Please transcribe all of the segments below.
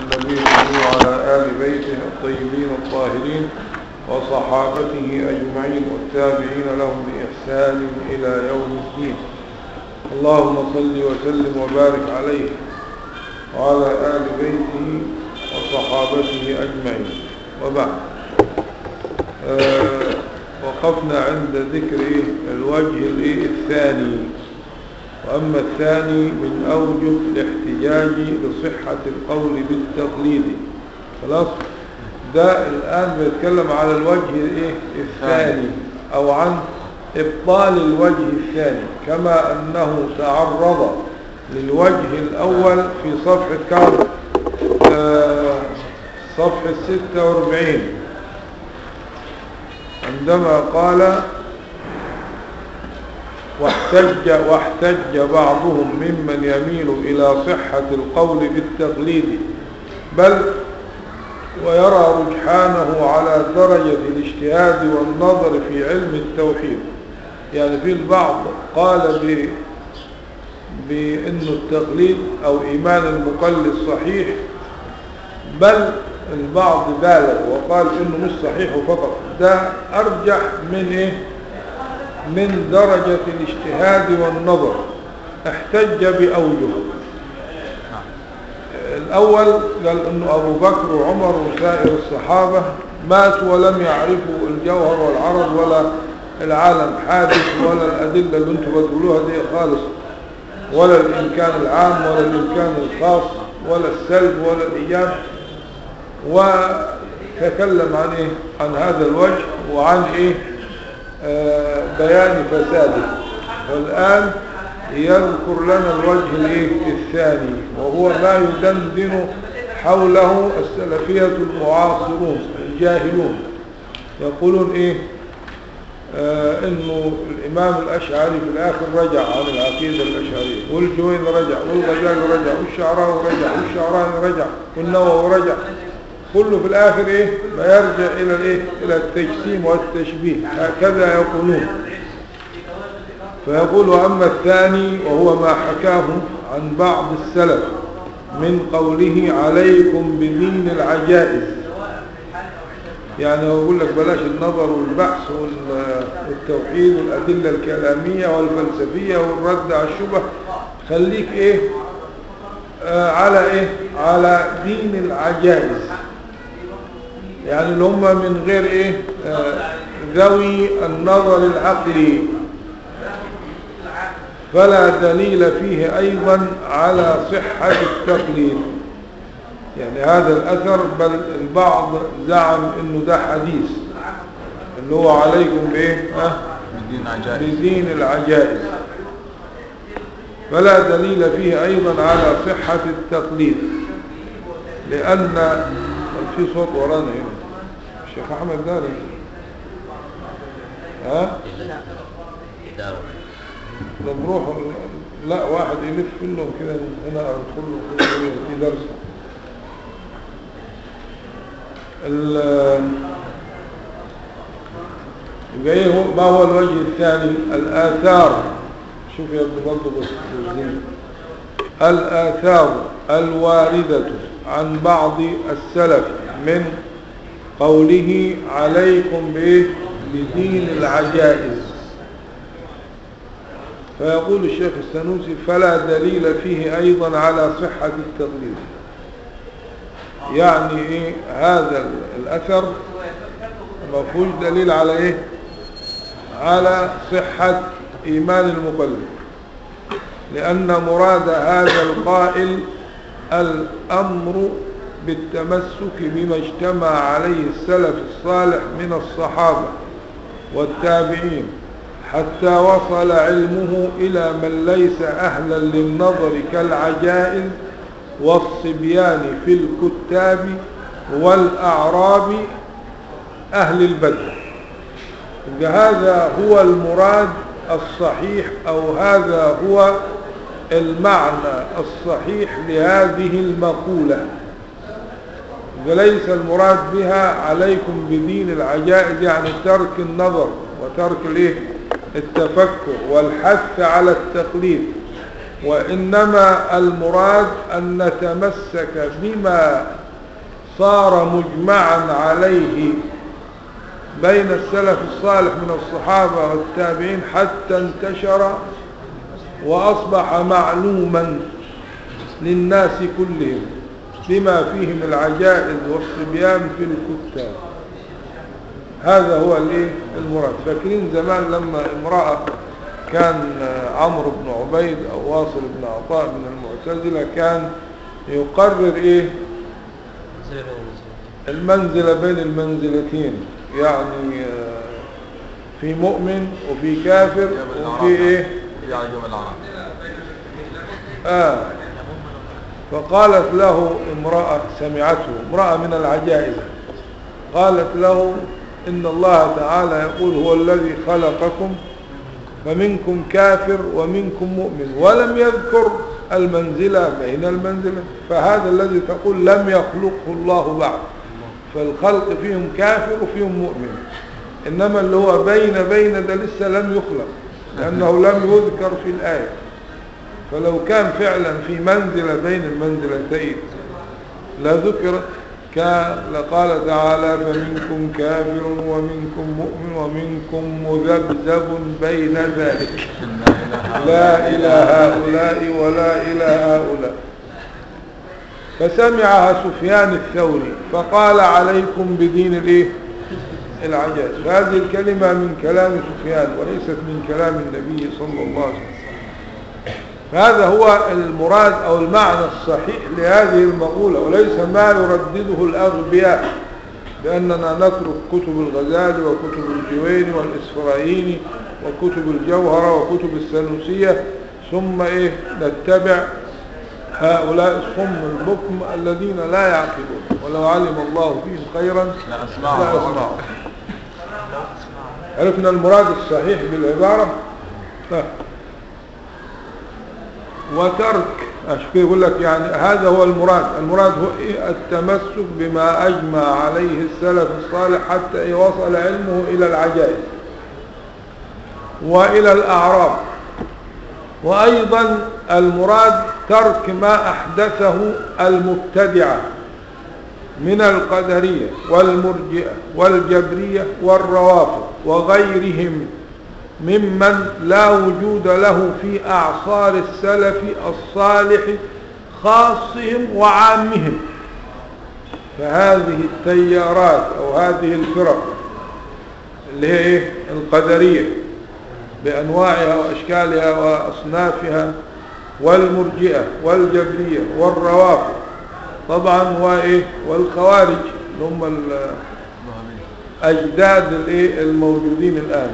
نبيه وعلى آل بيته الطيبين الطاهرين وصحابته أجمعين والتابعين لهم بإحسان إلى يوم الدين اللهم صل وسلم وبارك عليه وعلى آل بيته وصحابته أجمعين وبعد آه وقفنا عند ذكر الوجه الثاني وأما الثاني من أوجه الاحتجاج لصحة القول بالتقليد خلاص ده الآن بيتكلم على الوجه الايه الثاني أو عن إبطال الوجه الثاني كما أنه تعرض للوجه الأول في صفحة كام آه صفحة 46 عندما قال واحتج, واحتج بعضهم ممن يميل إلى صحة القول بالتقليد بل ويرى رجحانه على درجة الاجتهاد والنظر في علم التوحيد يعني في البعض قال ب بأنه التقليد أو إيمان المقلد صحيح بل البعض بالغ وقال إنه مش صحيح فقط ده أرجح من إيه من درجة الاجتهاد والنظر احتج بأوجه الأول قال أنه أبو بكر وعمر وسائر الصحابة ماتوا ولم يعرفوا الجوهر والعرض ولا العالم حادث ولا الأدلة اللي انتم بتقولوها دي خالص ولا الإمكان العام ولا الإمكان الخاص ولا السلب ولا الإيجاب وتكلم عن إيه عن هذا الوجه وعن إيه آه بيان فساده والآن يذكر لنا الوجه الايه الثاني وهو ما يدندن حوله السلفية المعاصرون الجاهلون يقولون ايه آه انه الامام الاشعري في الاخر رجع عن العقيدة الاشعرية والجوين رجع والغزالي رجع والشعراوي رجع والشعراني رجع والنووي رجع كله في الاخر ايه ما يرجع الى الايه الى التجسيم والتشبيه هكذا يقولون فيقول وأما الثاني وهو ما حكاه عن بعض السلف من قوله عليكم بدين العجائز يعني يقول لك بلاش النظر والبحث والتوحيد والأدلة الكلامية والفلسفية والرد على الشبه خليك ايه آه على ايه على دين العجائز يعني اللي هم من غير ايه آه ذوي النظر العقلي فلا دليل فيه أيضا على صحة التقليد يعني هذا الأثر بل البعض زعم أنه ده حديث اللي هو عليكم بإيه أه؟ بدين عجائز بدين العجائز فلا دليل فيه أيضا على صحة التقليد لأن في صوت ورانا هنا الشيخ أحمد داري ها ده نروح لا واحد يلف لهم كده هنا ادخل له في درس يبقى ايه ما هو الوجه الثاني الاثار شوف يا ابن برضه بس الاثار الوارده عن بعض السلف من قوله عليكم بايه بدين العجائز فيقول الشيخ السنوسي فلا دليل فيه أيضا على صحة التقليد يعني إيه هذا الأثر ما فيهوش دليل على إيه على صحة إيمان المقلد لأن مراد هذا القائل الأمر بالتمسك بما اجتمع عليه السلف الصالح من الصحابة والتابعين حتى وصل علمه إلى من ليس أهلا للنظر كالعجائز والصبيان في الكتاب والأعراب أهل البدر هذا هو المراد الصحيح أو هذا هو المعنى الصحيح لهذه المقولة وليس المراد بها عليكم بدين العجائز يعني ترك النظر وترك الايه التفكر والحث على التقليد وإنما المراد أن نتمسك بما صار مجمعا عليه بين السلف الصالح من الصحابة والتابعين حتى انتشر وأصبح معلوما للناس كلهم بما فيه من العجائز والصبيان في الكتاب هذا هو الايه المراد فاكرين زمان لما امرأة كان عمرو بن عبيد او واصل بن عطاء من المعتزلة كان يقرر ايه المنزلة بين المنزلتين يعني آه، في مؤمن وفي كافر وفي ايه يعني يوم العرب آه فقالت له امرأة سمعته امرأة من العجائز قالت له إن الله تعالى يقول هو الذي خلقكم فمنكم كافر ومنكم مؤمن ولم يذكر المنزلة بين المنزلة فهذا الذي تقول لم يخلقه الله بعد فالخلق فيهم كافر وفيهم مؤمن إنما اللي هو بين بين ده لسه لم يخلق لأنه لم يذكر في الآية فلو كان فعلا في منزلة بين المنزلتين لذكرت كان لقال تعالى فمنكم كافر ومنكم مؤمن ومنكم مذبذب بين ذلك لا إلى هؤلاء ولا إلى هؤلاء فسمعها سفيان الثوري فقال عليكم بدين الايه العجاز فهذه الكلمة من كلام سفيان وليست من كلام النبي صلى الله عليه وسلم فهذا هو المراد أو المعنى الصحيح لهذه المقولة وليس ما يردده الأغبياء بأننا نترك كتب الغزالي وكتب الجويني والإسفرايني وكتب الجوهرة وكتب السنوسية ثم إيه نتبع هؤلاء الصم البكم الذين لا يعقلون ولو علم الله فيهم خيرا لا لا أسمعه أسمعه عرفنا المراد الصحيح بالعبارة ها. وترك عشان كده يقول لك يعني هذا هو المراد المراد هو إيه التمسك بما أجمع عليه السلف الصالح حتى إيه وصل علمه إلى العجائز وإلى الأعراب وأيضا المراد ترك ما أحدثه المبتدعة من القدرية والمرجئة والجبرية والروافض وغيرهم ممن لا وجود له في أعصار السلف الصالح خاصهم وعامهم فهذه التيارات أو هذه الفرق اللي هي إيه؟ القدرية بأنواعها وأشكالها وأصنافها والمرجئة والجبرية والروافض طبعا وإيه والخوارج اللي هم ال- أجداد الإيه الموجودين الآن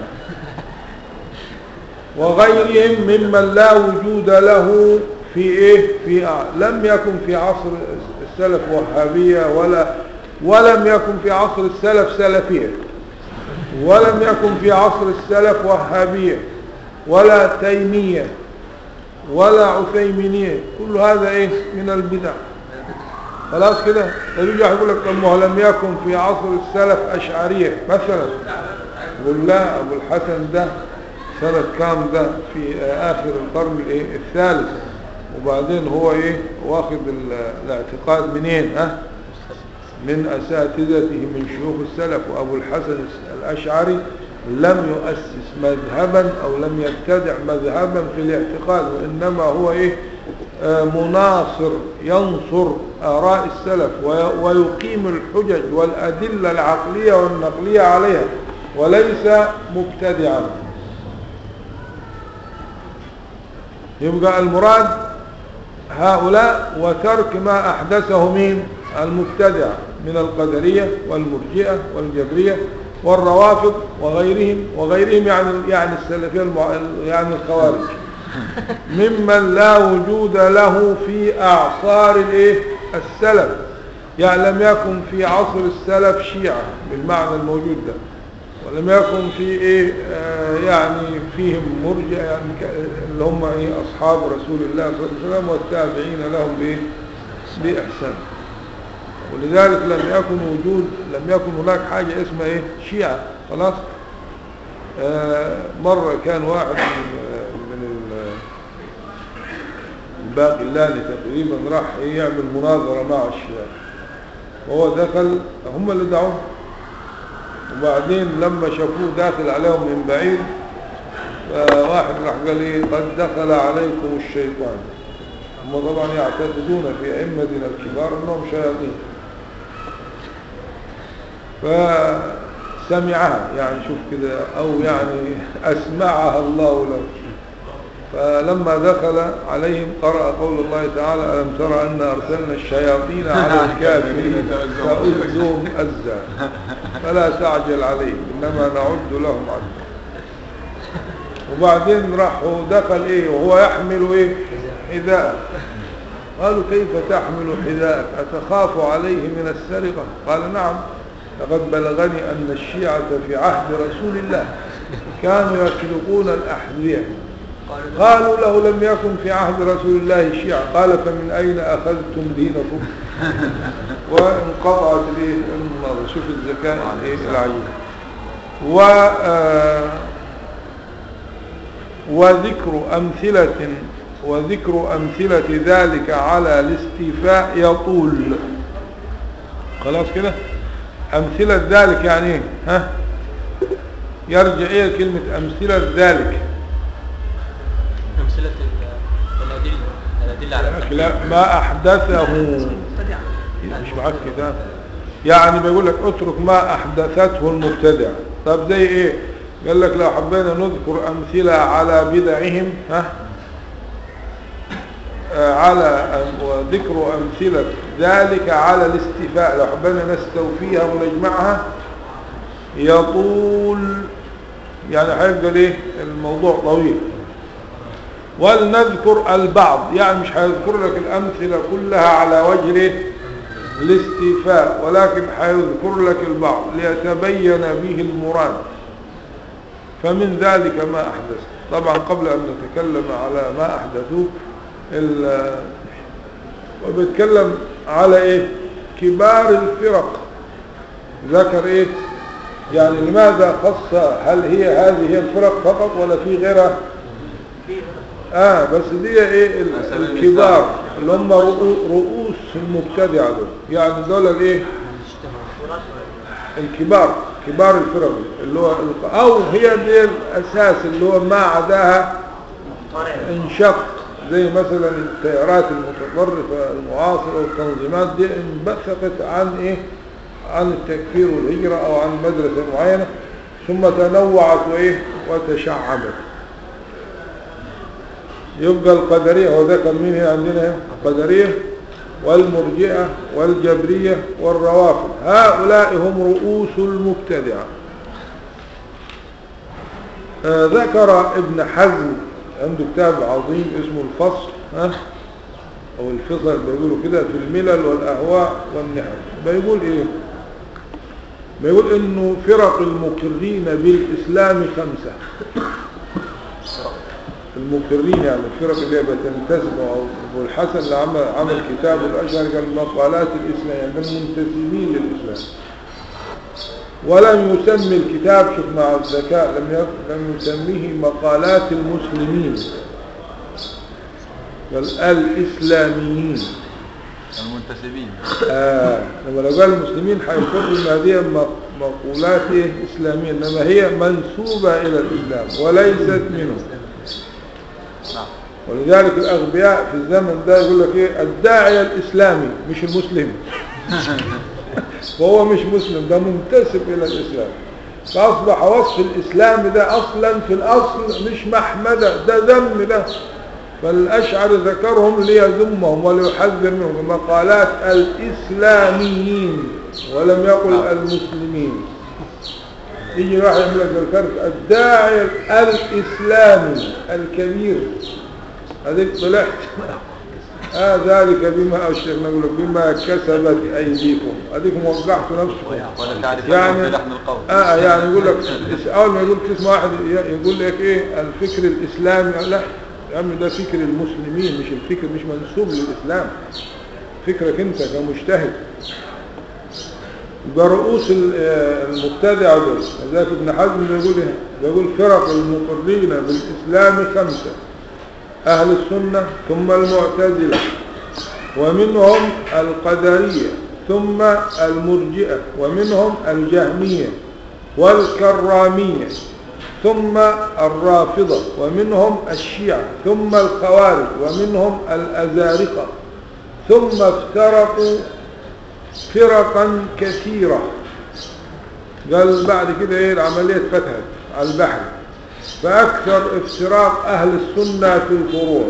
وغيرهم ممن لا وجود له في إيه في ع- لم يكن في عصر السلف وهابية ولا ولم يكن في عصر السلف سلفية ولم يكن في عصر السلف وهابية ولا تيمية ولا عثيمينية كل هذا ايه من البدع خلاص كده يجي يقول لك طب ما هو لم يكن في عصر السلف أشعرية مثلا يقول لا أبو الحسن ده سنة كام ده في آخر القرن الايه الثالث وبعدين هو ايه واخد ال- الاعتقاد منين ها من أساتذته من شيوخ السلف وأبو الحسن الأشعري لم يؤسس مذهبا أو لم يبتدع مذهبا في الاعتقاد وإنما هو إيه آه، مناصر ينصر آراء السلف وي- ويقيم الحجج والأدلة العقلية والنقلية عليها وليس مبتدعا يبقى المراد هؤلاء وترك ما أحدثه مين المبتدع من القدرية والمرجئة والجبرية والروافض وغيرهم وغيرهم يعني يعني السلفية المع... يعني الخوارج ممن لا وجود له في أعصار الايه السلف يعني لم يكن في عصر السلف شيعة بالمعنى الموجود ده ولم يكن في ايه آه يعني فيهم مرجع يعني ك- اللي هم ايه اصحاب رسول الله صلى الله عليه وسلم والتابعين لهم بايه باحسان ولذلك لم يكن وجود لم يكن هناك حاجة اسمها ايه شيعة خلاص آه مرة كان واحد من, من ال- الباقلاني تقريبا راح يعمل مناظرة مع الشيعة وهو دخل هم اللي دعوه وبعدين لما شافوه داخل عليهم من بعيد فواحد راح قال ايه قد دخل عليكم الشيطان هم طبعا يعتقدون في أئمتنا الكبار أنهم شياطين فسمعها يعني شوف كده أو يعني أسمعها الله له فلما دخل عليهم قرأ قول الله تعالى ألم ترى أن أرسلنا الشياطين على الكافرين فأذهم أزا فلا تعجل عليهم إنما نعد لهم عدا وبعدين راحوا دخل إيه وهو يحمل إيه حذاء قالوا كيف تحمل حذاءك أتخاف عليه من السرقة قال نعم لقد بلغني أن الشيعة في عهد رسول الله كانوا يسرقون الأحذية قالوا له لم يكن في عهد رسول الله شيعة قال فمن أين أخذتم دينكم وانقطعت ليه النظر شوف الذكاء إيه العجيب و وذكر أمثلة وذكر أمثلة ذلك على الاستيفاء يطول خلاص كده أمثلة ذلك يعني ايه ها يرجع ايه كلمة أمثلة ذلك أمثلة الأدلة الأدلة على لا ما أحدثه مش معاك كده يعني بيقول لك اترك ما أحدثته المبتدع طب زي ايه قال لك لو حبينا نذكر أمثلة على بدعهم ها آه على وذكر أمثلة ذلك على الاستيفاء لو حبينا نستوفيها ونجمعها يطول يعني هيبقى ليه الموضوع طويل ولنذكر البعض يعني مش هيذكر لك الأمثلة كلها على وجه الاستيفاء ولكن هيذكر لك البعض ليتبين به المراد فمن ذلك ما أحدث طبعا قبل أن نتكلم على ما أحدثوه وبيتكلم على إيه كبار الفرق ذكر إيه يعني لماذا خص هل هي هذه هي الفرق فقط ولا في غيرها آه بس دي إيه الكبار اللي هم رؤوس المبتدعة دول يعني دول الإيه الكبار كبار الفرق اللي هو او هي دي الاساس اللي هو ما عداها انشق زي مثلا التيارات المتطرفة المعاصرة والتنظيمات دي انبثقت عن ايه عن التكفير والهجرة او عن مدرسة معينة ثم تنوعت وايه وتشعبت يبقى القدرية هو ده كان مين عندنا القدرية والمرجئة والجبرية والروافض هؤلاء هم رؤوس المبتدعة آه ذكر ابن حزم عنده كتاب عظيم اسمه الفصل ها او الفصل بيقولوا كده في الملل والاهواء والنحل بيقول ايه بيقول انه فرق المقرين بالاسلام خمسة المقرين يعني الفرق اللي هي بتنتسب ابو الحسن اللي عمل عمل كتاب الاشهر قال مقالات الاسلام يعني المنتسبين للاسلام ولم يسمي الكتاب شوف مع الذكاء لم لم يسميه مقالات المسلمين بل الاسلاميين المنتسبين آه لما لو قال المسلمين هيفرق ان هذه مقولات اسلاميه انما هي منسوبه الى الاسلام وليست منه ولذلك الأغبياء في الزمن ده يقول لك إيه الداعية الإسلامي مش المسلم وهو مش مسلم ده منتسب إلى الإسلام فأصبح وصف الإسلام ده أصلا في الأصل مش محمدة ده ذم ده فالأشعر ذكرهم ليذمهم وليحذر منهم مقالات الإسلاميين ولم يقل المسلمين يجي واحد يعمل لك الفرق الداعي الإسلامي الكبير هذيك طلعت آه ذلك بما أشرنا نقول بما كسبت أيديكم هذيكم وقعتوا نفسكم ولا تعرف يعني في لحم القول آه يعني يقول لك أول ما يقول تسمع واحد يقول لك إيه الفكر الإسلامي لا يا عم ده فكر المسلمين مش الفكر مش منسوب للإسلام فكرك أنت كمجتهد يبقى رؤوس المبتدع دول لذلك ابن حزم بيقول ايه بيقول فرق المقرين بالإسلام خمسة أهل السنة ثم المعتزلة ومنهم القدرية ثم المرجئة ومنهم الجهمية والكرامية ثم الرافضة ومنهم الشيعة ثم الخوارج ومنهم الأزارقة ثم افترقوا فرقا كثيرة قال بعد كده ايه العملية فتحت على البحر فأكثر افتراق أهل السنة في الفروع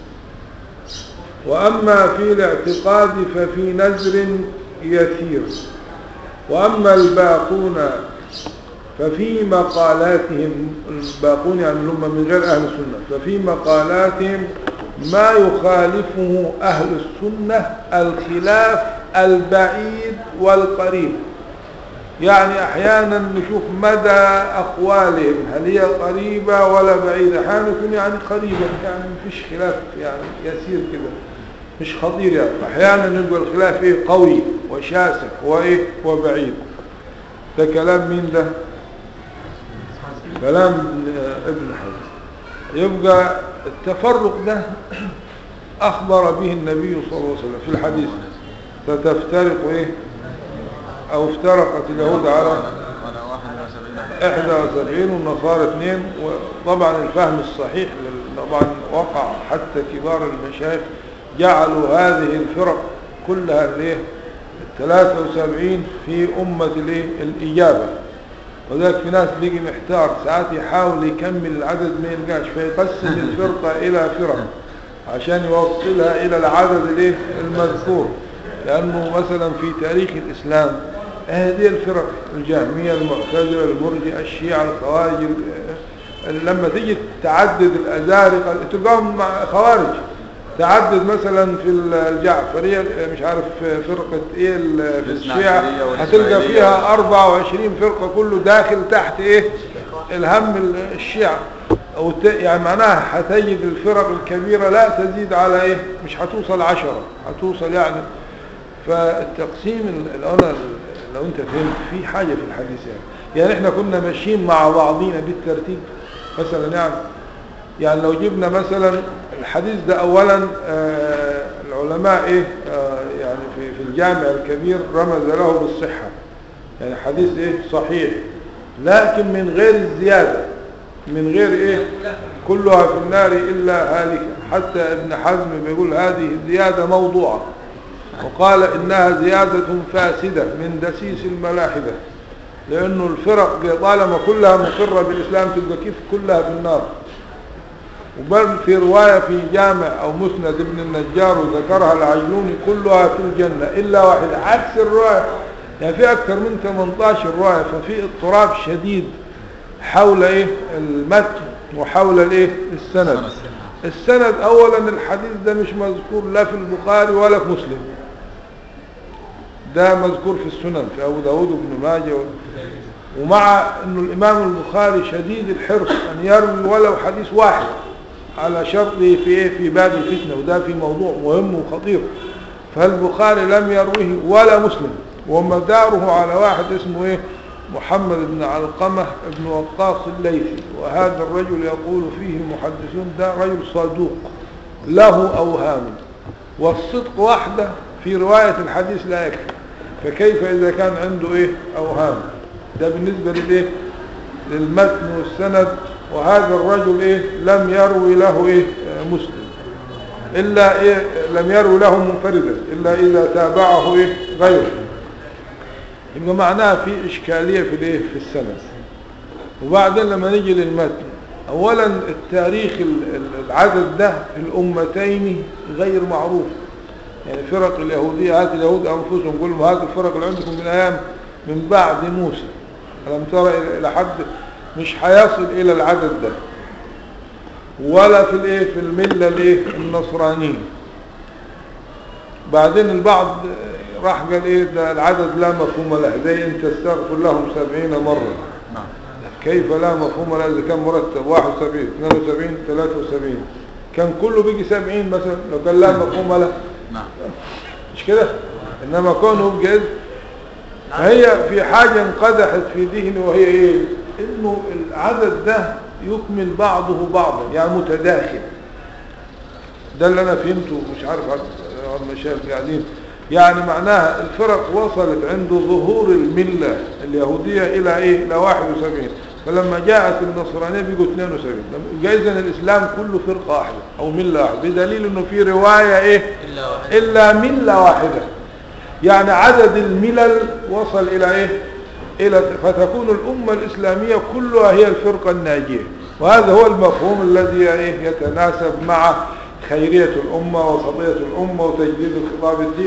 وأما في الاعتقاد ففي نزر يسير وأما الباقون ففي مقالاتهم الباقون يعني هم من غير أهل السنة ففي مقالاتهم ما يخالفه أهل السنة الخلاف البعيد والقريب يعني أحيانا نشوف مدى أقوالهم هل هي قريبة ولا بعيدة أحيانا يكون يعني قريبة يعني مفيش خلاف يعني يسير كده مش خطير يعني أحيانا يبقى الخلاف إيه قوي وشاسع وإيه وبعيد ده كلام مين ده كلام ابن حزم يبقى التفرق ده أخبر به النبي صلى الله عليه وسلم في الحديث ستفترق إيه أو افترقت اليهود على وانا 71 71 والنصارى اثنين وطبعا الفهم الصحيح لل- طبعا وقع حتى كبار المشايخ جعلوا هذه الفرق كلها الايه ال 73 في أمة الايه الإجابة وذلك في ناس بيجي محتار ساعات يحاول يكمل العدد ما يلقاش فيقسم الفرقة إلى فرق عشان يوصلها إلى العدد الايه المذكور لأنه مثلا في تاريخ الإسلام هذه الفرق الجهمية المعتزلة المرجئة الشيعة الخوارج ال- لما تيجي تعدد الأزارقة تلقاهم مع خوارج تعدد مثلا في الجعفرية مش عارف فرقة ايه ال- في الشيعة الإسماعيلية هتلقى والإسماعيلية. فيها 24 فرقة كله داخل تحت ايه الهم ال- الشيعة أو ت- يعني معناها هتجد الفرق الكبيرة لا تزيد على ايه مش هتوصل عشرة هتوصل يعني فالتقسيم ال- لو أنا لو انت فهمت في حاجة في الحديث يعني يعني احنا كنا ماشيين مع بعضينا بالترتيب مثلا يعني يعني لو جبنا مثلا الحديث ده اولا آه العلماء ايه آه يعني في, في الجامع الكبير رمز له بالصحة يعني حديث ايه صحيح لكن من غير الزيادة من غير ايه كلها في النار الا هالكة حتى ابن حزم بيقول هذه الزيادة موضوعة وقال إنها زيادة فاسدة من دسيس الملاحدة لأنه الفرق طالما كلها مقرة بالإسلام تبقى كيف كلها في النار وبل في رواية في جامع أو مسند ابن النجار وذكرها العجلوني كلها في الجنة إلا واحدة عكس الرواية يعني في أكثر من 18 رواية ففي اضطراب شديد حول إيه المتن وحول الإيه السند السند أولا الحديث ده مش مذكور لا في البخاري ولا في مسلم ده مذكور في السنن في أبو داود وابن ماجه و... ومع أنه الإمام البخاري شديد الحرص أن يروي ولو حديث واحد على شرطه في إيه في باب الفتنة وده في موضوع مهم وخطير فالبخاري لم يرويه ولا مسلم ومداره على واحد اسمه إيه محمد بن علقمة بن وقاص الليثي وهذا الرجل يقول فيه المحدثون ده رجل صدوق له أوهام والصدق وحده في رواية الحديث لا يكفي فكيف إذا كان عنده إيه أوهام ده بالنسبة للإيه للمتن والسند وهذا الرجل إيه لم يروي له إيه آه، مسلم إلا إيه لم يروي له منفردا إلا إذا تابعه إيه غيره يبقى معناها في إشكالية في الإيه في السند وبعدين لما نيجي للمتن أولا التاريخ ال- ال- العدد ده في الأمتين غير معروف يعني فرق اليهودية هات اليهود أنفسهم قول لهم هات الفرق اللي عندكم من أيام من بعد موسى ألم ترى إلى- إلى حد مش هيصل إلى العدد ده ولا في الإيه في الملة الإيه النصرانية بعدين البعض راح قال إيه ده العدد لا مفهوم له زي أنت استغفر لهم سبعين مرة نعم كيف لا مفهوم له إذا كان مرتب 71 72 73 كان كله بيجي 70 مثلا لو كان لا مفهوم له نعم مش كده انما كونه بجد فهي في حاجة انقدحت في ذهني وهي ايه انه العدد ده يكمل بعضه بعضا يعني متداخل ده اللي انا فهمته مش عارف عن المشايخ قاعدين يعني معناها الفرق وصلت عند ظهور الملة اليهودية الى ايه الى 71 فلما جاءت النصرانية بيقوا 72 لما- اذا الاسلام كله فرقة واحدة او ملة واحدة بدليل انه في رواية ايه إلا واحد إلا ملة واحدة يعني عدد الملل وصل إلى إيه إلى فتكون الأمة الإسلامية كلها هي الفرقة الناجية وهذا هو المفهوم الذي إيه يتناسب مع خيرية الأمة وقضية الأمة وتجديد الخطاب الدين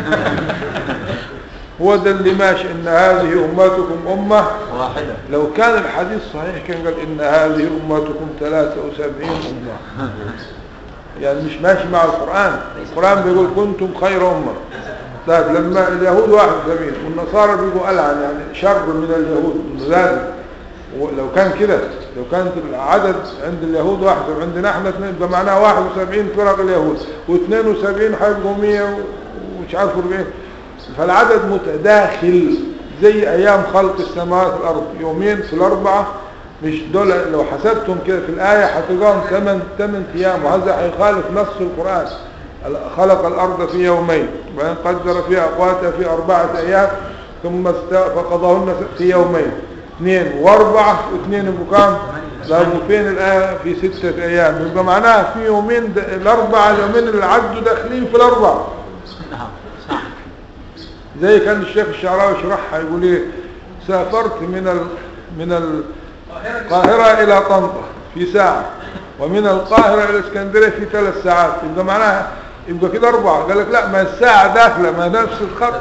هو ده اللي ماشي إن هذه أمتكم أمة واحدة لو كان الحديث صحيح كان قال إن هذه أمتكم 73 أمة يعني مش ماشي مع القرآن القرآن بيقول كنتم خير أمة طيب لما اليهود 71 والنصارى بيقولوا ألعن يعني شر من اليهود زاد ولو كان كده لو كانت العدد عند اليهود واحد وعندنا احنا اثنين يبقى معناها 71 فرق اليهود و72 هيبقوا 100 ومش عارف 40 فالعدد متداخل زي ايام خلق السماوات والارض يومين في الاربعه مش دول لو حسبتهم كده في الايه هتلقاهم 8 8 ايام وهذا هيخالف نص القران خلق الارض في يومين وبعدين قدر فيها اقواتها في اربعه ايام ثم است- فقضاهن في يومين اثنين واربعه واثنين يبقوا كام؟ لو فين الايه في سته ايام يبقى معناها في يومين د- الاربعه اليومين اللي عدوا داخلين في الاربعه نعم صح زي كان الشيخ الشعراوي يشرحها يقول ايه سافرت من ال... من القاهرة إلى طنطا في ساعة ومن القاهرة إلى اسكندرية في ثلاث ساعات يبقى معناها يبقى كده أربعة قال لك لا ما الساعة داخلة ما نفس الخط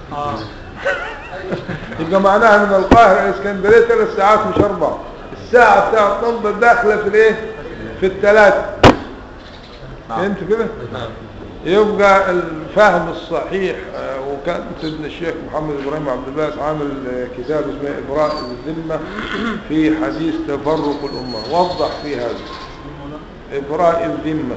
يبقى معناها من القاهرة إلى اسكندرية ثلاث ساعات مش أربعة الساعة بتاعت طنطا داخلة في الإيه في الثلاثة فهمت كده نعم يبقى الفهم الصحيح آه، وكان سيدنا الشيخ محمد إبراهيم عبد الباس عامل آه، كتاب اسمه إبراء الذمة في حديث تفرق الأمة وضح في هذا إبراء الذمة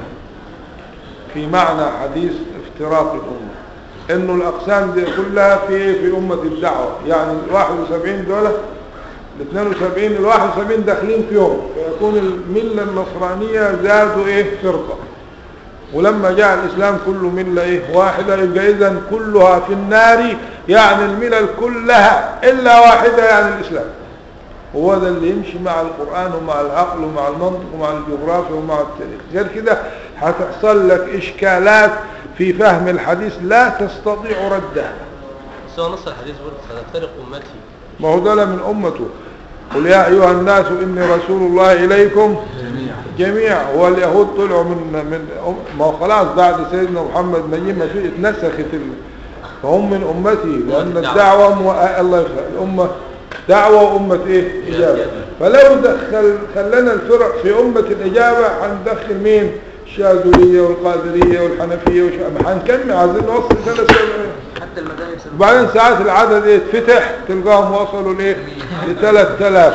في معنى حديث افتراق الأمة إنه الأقسام دي كلها في في أمة الدعوة يعني ال 71 دولة ال 72 ال 71 داخلين فيهم فيكون الملة النصرانية زادوا إيه فرقة ولما جاء الإسلام كله ملة إيه واحدة يبقى إذن كلها في النار يعني الملل كلها إلا واحدة يعني الإسلام هو ده اللي يمشي مع القرآن ومع العقل ومع المنطق ومع الجغرافيا ومع التاريخ غير كده هتحصل لك إشكالات في فهم الحديث لا تستطيع ردها بس هو نص الحديث بيقول ستفترق أمتي ما هو ده من أمته قل يا أيها الناس إني رسول الله إليكم جميعا جميع هو اليهود طلعوا من من ما هو خلاص بعد سيدنا محمد ما جه ما في اتنسخت ال... فهم من امتي لان الدعوة. الدعوه مو... آه الله يخلق الامه دعوه وامه ايه اجابه فلو دخل خلنا الفرق في امه الاجابه هندخل مين الشاذليه والقادريه والحنفيه وش... ما هنكمل عايزين نوصل ثلاث حتى المذاهب وبعدين ساعات العدد ايه اتفتح تلقاهم وصلوا لايه ل 3000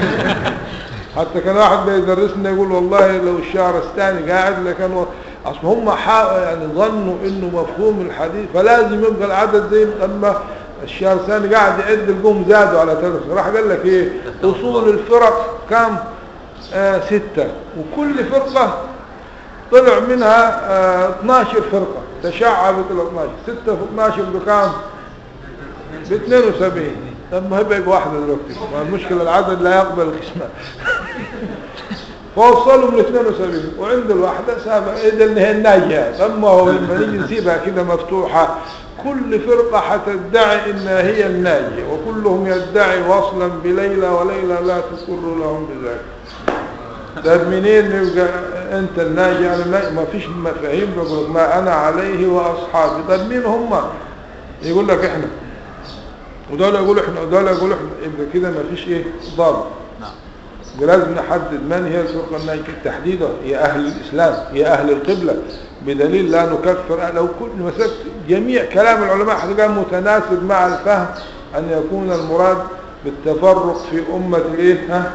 حتى كان واحد بيدرسنا يقول والله لو الشهر الثاني قاعد لكن و... اصل هم حا... يعني ظنوا انه مفهوم الحديث فلازم يبقى العدد زي اما الشهر الثاني قاعد يعد القوم زادوا على ثلاث راح قال لك ايه اصول الفرق كم آه ستة وكل فرقة طلع منها آه 12 فرقة تشعبت ال 12 6 في 12 بكام ب 72 طب ما هي بقى واحدة دلوقتي ما المشكلة العدد لا يقبل القسمة فوصلوا من 72 وعند الواحدة سابع إذا إن هي الناجية طب ما هو لما نيجي نسيبها كده مفتوحة كل فرقة حتدعي إنها هي الناجية وكلهم يدعي وصلا بليلى وليلى لا تسر لهم بذلك طيب منين يبقى انت الناجي يعني ما ما فيش مفاهيم بقول ما انا عليه واصحابي طيب مين هم يقول لك احنا ودول يقولوا احنا ودول يقولوا احنا يبقى كده ما فيش ايه ضابط نعم لازم نحدد من هي الفرقه الناجيه تحديدا هي اهل الاسلام هي اهل القبله بدليل لا نكفر لو كل مسكت جميع كلام العلماء هتلقاه متناسب مع الفهم ان يكون المراد بالتفرق في امه الايه ها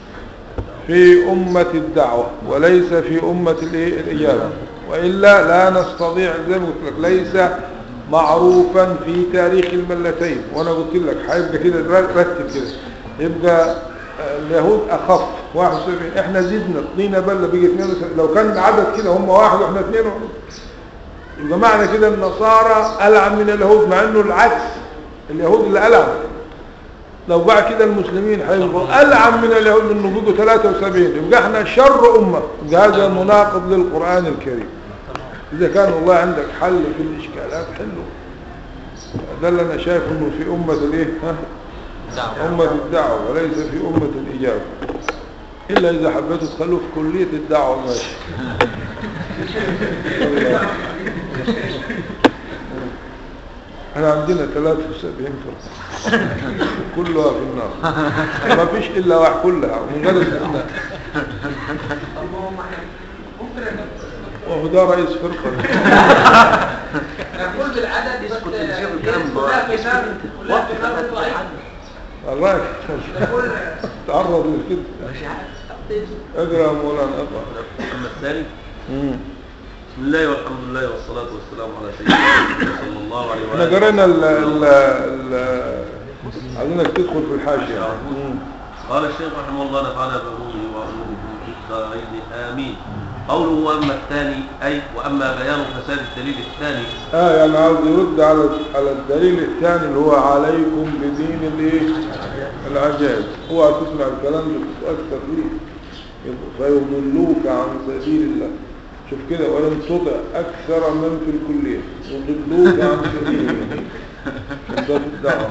في أمة الدعوة وليس في أمة الإيه؟ الإجابة وإلا لا نستطيع زي ما قلت لك ليس معروفا في تاريخ الملتين وأنا قلت لك هيبقى كده رتب كده يبقى اليهود اخف 71 احنا زدنا طينه بله بقي 72 لو كان العدد كده هم واحد واحنا اثنين يبقى معنى كده النصارى العن من اليهود مع انه العكس اليهود اللي العن لو بعد كده المسلمين هيبقوا العن من اليهود انه بقوا 73 يبقى احنا شر امه يبقى هذا مناقض للقران الكريم اذا كان والله عندك حل في الاشكالات حله ده اللي انا شايف انه في امه الايه ها دعوة أمة الدعوة وليس في أمة الإجابة إلا إذا حبيتوا تخلوه في كلية الدعوة ماشي احنا عندنا 73 فرقة كلها في النار ما فيش إلا واحد كلها من غير استثناء وهو ده رئيس فرقة كل بالعدد اسكت تنسيق الكلام كلها في نار كلها في نار ضعيف الله تعرض للكذب اقرأ يا مولانا اقرأ أما الثاني مم. بسم الله والحمد لله والصلاة والسلام على سيدنا محمد صلى الله عليه احنا وآله قرينا ال ال ال عايزينك تدخل في الحاشية مم. قال الشيخ رحمه الله نفعنا بعلومه وعلومكم في الدارين آمين قوله وأما الثاني أي وأما بيان فساد الدليل الثاني اه يعني عاوز يرد على على الدليل الثاني اللي هو عليكم بدين الايه العجائز هو تسمع الكلام ده تتاثر فيه فيضلوك عن سبيل الله شوف كده ولن تطع اكثر من في الكليه يضلوك عن سبيل الله عشان ده في الدعوه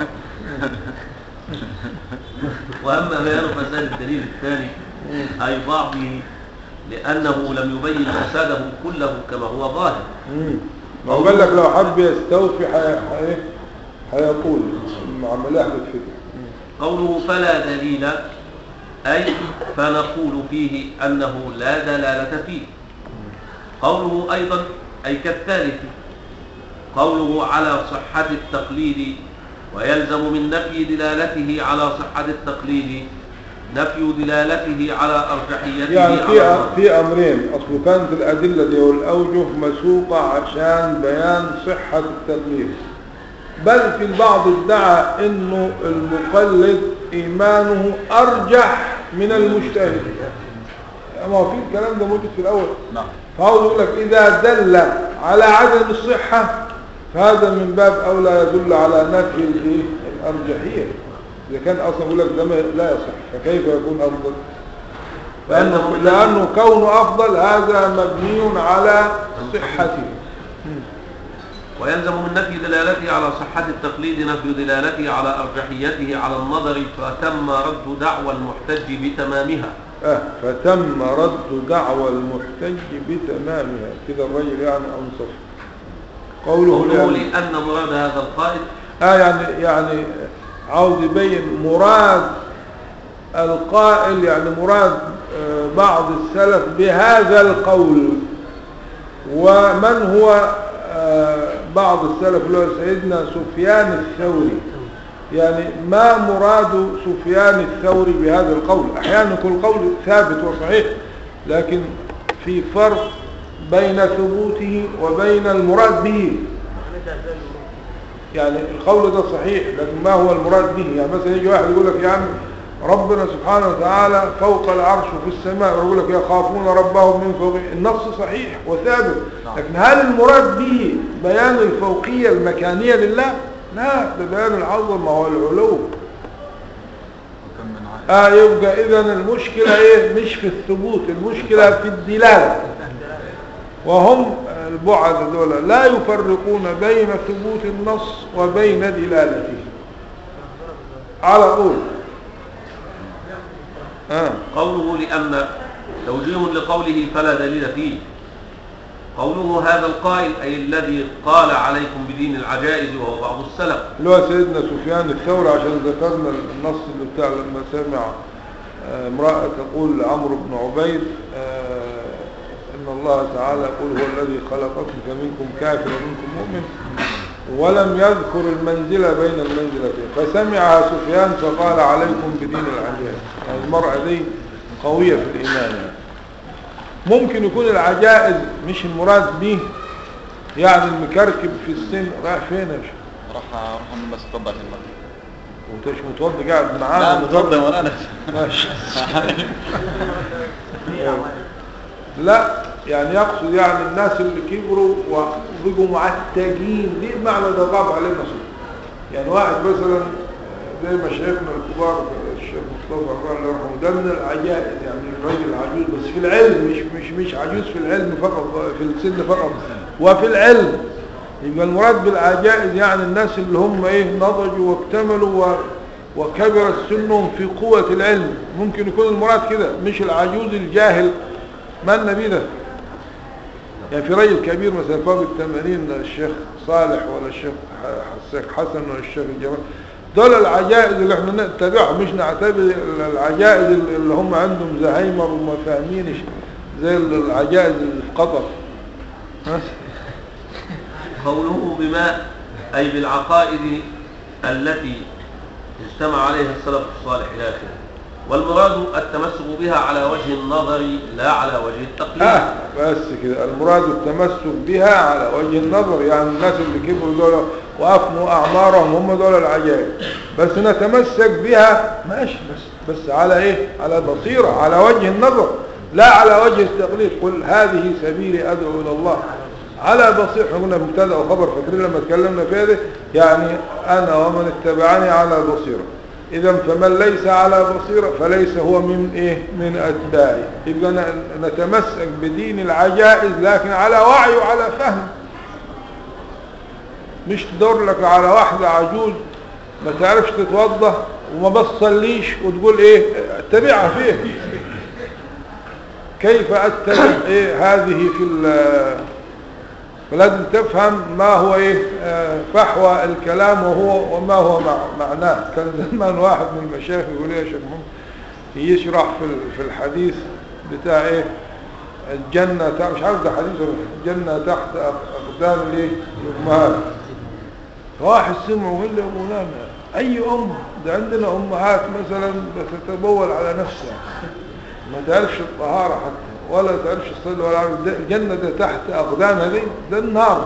وأما بيان فساد الدليل الثاني أي بعضه لأنه لم يبين فساده كله كما هو ظاهر مم. ما هو قال لك لو حب يستوفي حي... حي... هيقول عمال يحدث فكره قوله فلا دليل أي فنقول فيه أنه لا دلالة فيه قوله أيضا أي كالثالث قوله على صحة التقليد ويلزم من نفي دلالته على صحة التقليد نفي دلالته على أرجحيته يعني على في النظر. في امرين اصله كانت الادله دي والاوجه مسوقه عشان بيان صحه التقليد بل في البعض ادعى انه المقلد ايمانه ارجح من المجتهد ما هو في الكلام ده موجود في الاول نعم فهو يقول لك اذا دل على عدم الصحه فهذا من باب اولى يدل على نفي الايه الارجحيه اذا كان اصلا يقول لك ده ما- لا يصح فكيف يكون افضل لأنه, لأنه كونه أفضل هذا مبني على صحته ويلزم من نفي دلالته على صحة التقليد نفي دلالته على أرجحيته على النظر فتم رد دعوى المحتج بتمامها آه فتم رد دعوى المحتج بتمامها كده الرجل يعني أنصف قوله قوله لأن لأن مراد هذا القائد آه يعني يعني عاوز يبين مراد القائل يعني مراد آه، بعض السلف بهذا القول ومن هو آه، بعض السلف اللي هو سيدنا سفيان الثوري يعني ما مراد سفيان الثوري بهذا القول احيانا يكون القول ثابت وصحيح لكن في فرق بين ثبوته وبين المراد به يعني القول ده صحيح لكن ما هو المراد به يعني مثلا يجي واحد يقول لك يا عم ربنا سبحانه وتعالى فوق العرش وفي السماء ويقول لك يخافون ربهم من فوق النص صحيح وثابت لكن هل المراد به بيان الفوقية المكانية لله لا ده بيان العظمة والعلو وكم من عائل آه يبقى إذا المشكلة إيه مش في الثبوت المشكلة في الدلالة وهم البعد دول لا يفرقون بين ثبوت النص وبين دلالته على طول آه. قوله لأن توجيه لقوله فلا دليل فيه قوله هذا القائل أي الذي قال عليكم بدين العجائز وهو بعض السلف اللي هو سيدنا سفيان الثوري عشان ذكرنا النص اللي بتاع لما سمع آه، امرأة تقول لعمرو بن عبيد آه، إن الله تعالى يقول هو الذي خلقكم فمنكم كافر ومنكم مؤمن ولم يذكر المنزلة بين المنزلتين فسمع سفيان فقال عليكم بدين العجائز يعني المرأة دي قوية في الإيمان يعني. ممكن يكون العجائز مش المراد به يعني المكركب في السن رايح فين يا شيخ راح راح من بس طبق المرة وانت مش متوضي قاعد لا معاه متوضى وانا انا ماشي لا يعني يقصد يعني الناس اللي كبروا وبقوا معتقين دي معنى ده غاب علينا صوت يعني واحد مثلا زي مشايخنا الكبار الشيخ مصطفى الله يرحمه ده من العجائز يعني الراجل عجوز بس في العلم مش مش مش عجوز في العلم فقط في السن فقط وفي العلم يبقى المراد بالعجائز يعني الناس اللي هم ايه نضجوا واكتملوا و وكبرت سنهم في قوة العلم ممكن يكون المراد كده مش العجوز الجاهل ما النبي ده يعني في رجل كبير مثلا فوق الثمانين الشيخ صالح ولا الشيخ ح- الشيخ حسن ولا الشيخ الجمال دول العجائز اللي احنا نتبعهم مش نعتبر العجائز اللي هم عندهم زهايمر وما فاهمينش زي العجائز اللي في قطر ها؟ قوله بما أي بالعقائد التي اجتمع عليها السلف الصالح إلى آخره والمراد التمسك بها على وجه النظر لا على وجه التقليد اه بس كده المراد التمسك بها على وجه النظر يعني الناس اللي كبروا دول وافنوا اعمارهم هم دول العجائب بس نتمسك بها ماشي بس بس على ايه على بصيرة على وجه النظر لا على وجه التقليد قل هذه سبيلي ادعو الى الله على بصيرة احنا قلنا مبتدا وخبر فاكرين لما اتكلمنا في هذا يعني انا ومن اتبعني على بصيره إذا فمن ليس على بصيرة فليس هو من إيه من أتباعي يبقى ن- نتمسك بدين العجائز لكن على وعي وعلى فهم مش تدور لك على واحدة عجوز ما تعرفش تتوضى وما بتصليش وتقول ايه اتبعها فيه كيف اتبع ايه هذه في ال- فلازم تفهم ما هو ايه آه، فحوى الكلام وهو وما هو مع- معناه كان زمان واحد من المشايخ يقول لي يا شيخ محمد يشرح في ال- في الحديث بتاع ايه الجنة تحت مش عارف ده حديث ولا لا. الجنة تحت أق- أقدام الايه الأمهات واحد سمع وقال له يا مولانا أي أم ده عندنا أمهات مثلا بتتبول على نفسها ما تعرفش الطهارة حتى ولا تعرفش الصلاة ولا عارف ده الجنة ده تحت أقدامها دي ده النار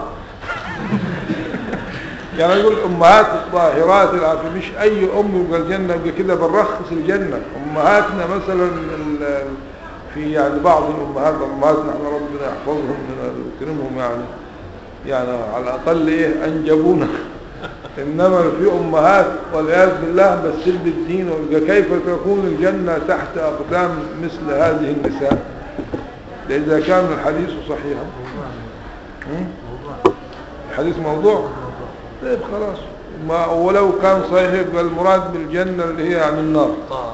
يعني يقول أمهات الطاهرات العافية مش أي أم يبقى الجنة يبقى كده بنرخص الجنة أمهاتنا مثلا ال- في يعني بعض الأمهات أمهاتنا احنا ربنا يحفظهم ويكرمهم يعني يعني على الأقل إيه أنجبونا إنما في أمهات والعياذ بالله بس سلب الدين ويبقى كيف تكون الجنة تحت أقدام مثل هذه النساء إذا كان الحديث صحيحا هم؟ الحديث موضوع طيب خلاص ما ولو كان صحيح يبقى المراد بالجنة اللي هي عن النار طاعة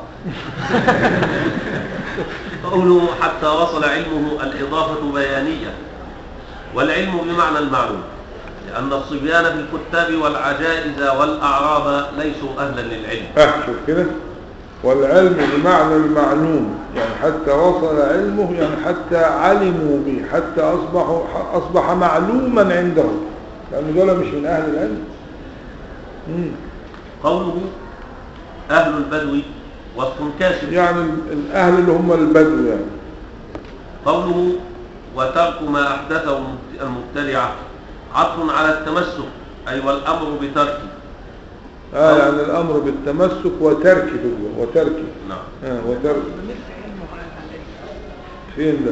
قوله حتى وصل علمه الإضافة بيانية والعلم بمعنى المعلوم لأن الصبيان في الكتاب والعجائز والأعراب ليسوا أهلا للعلم احشف كده والعلم بمعنى المعلوم يعني حتى وصل علمه يعني حتى علموا به حتى أصبحوا أصبح معلوما عندهم لأن دول مش من أهل العلم مم. قوله أهل البدو وصف كاشف يعني ال- الأهل اللي هم البدو يعني قوله وترك ما أحدثه المبت- المبتدعة عطف على التمسك أي والأمر بتركه آه يعني الأمر بالتمسك وترك تقول وترك نعم آه وترك فين ده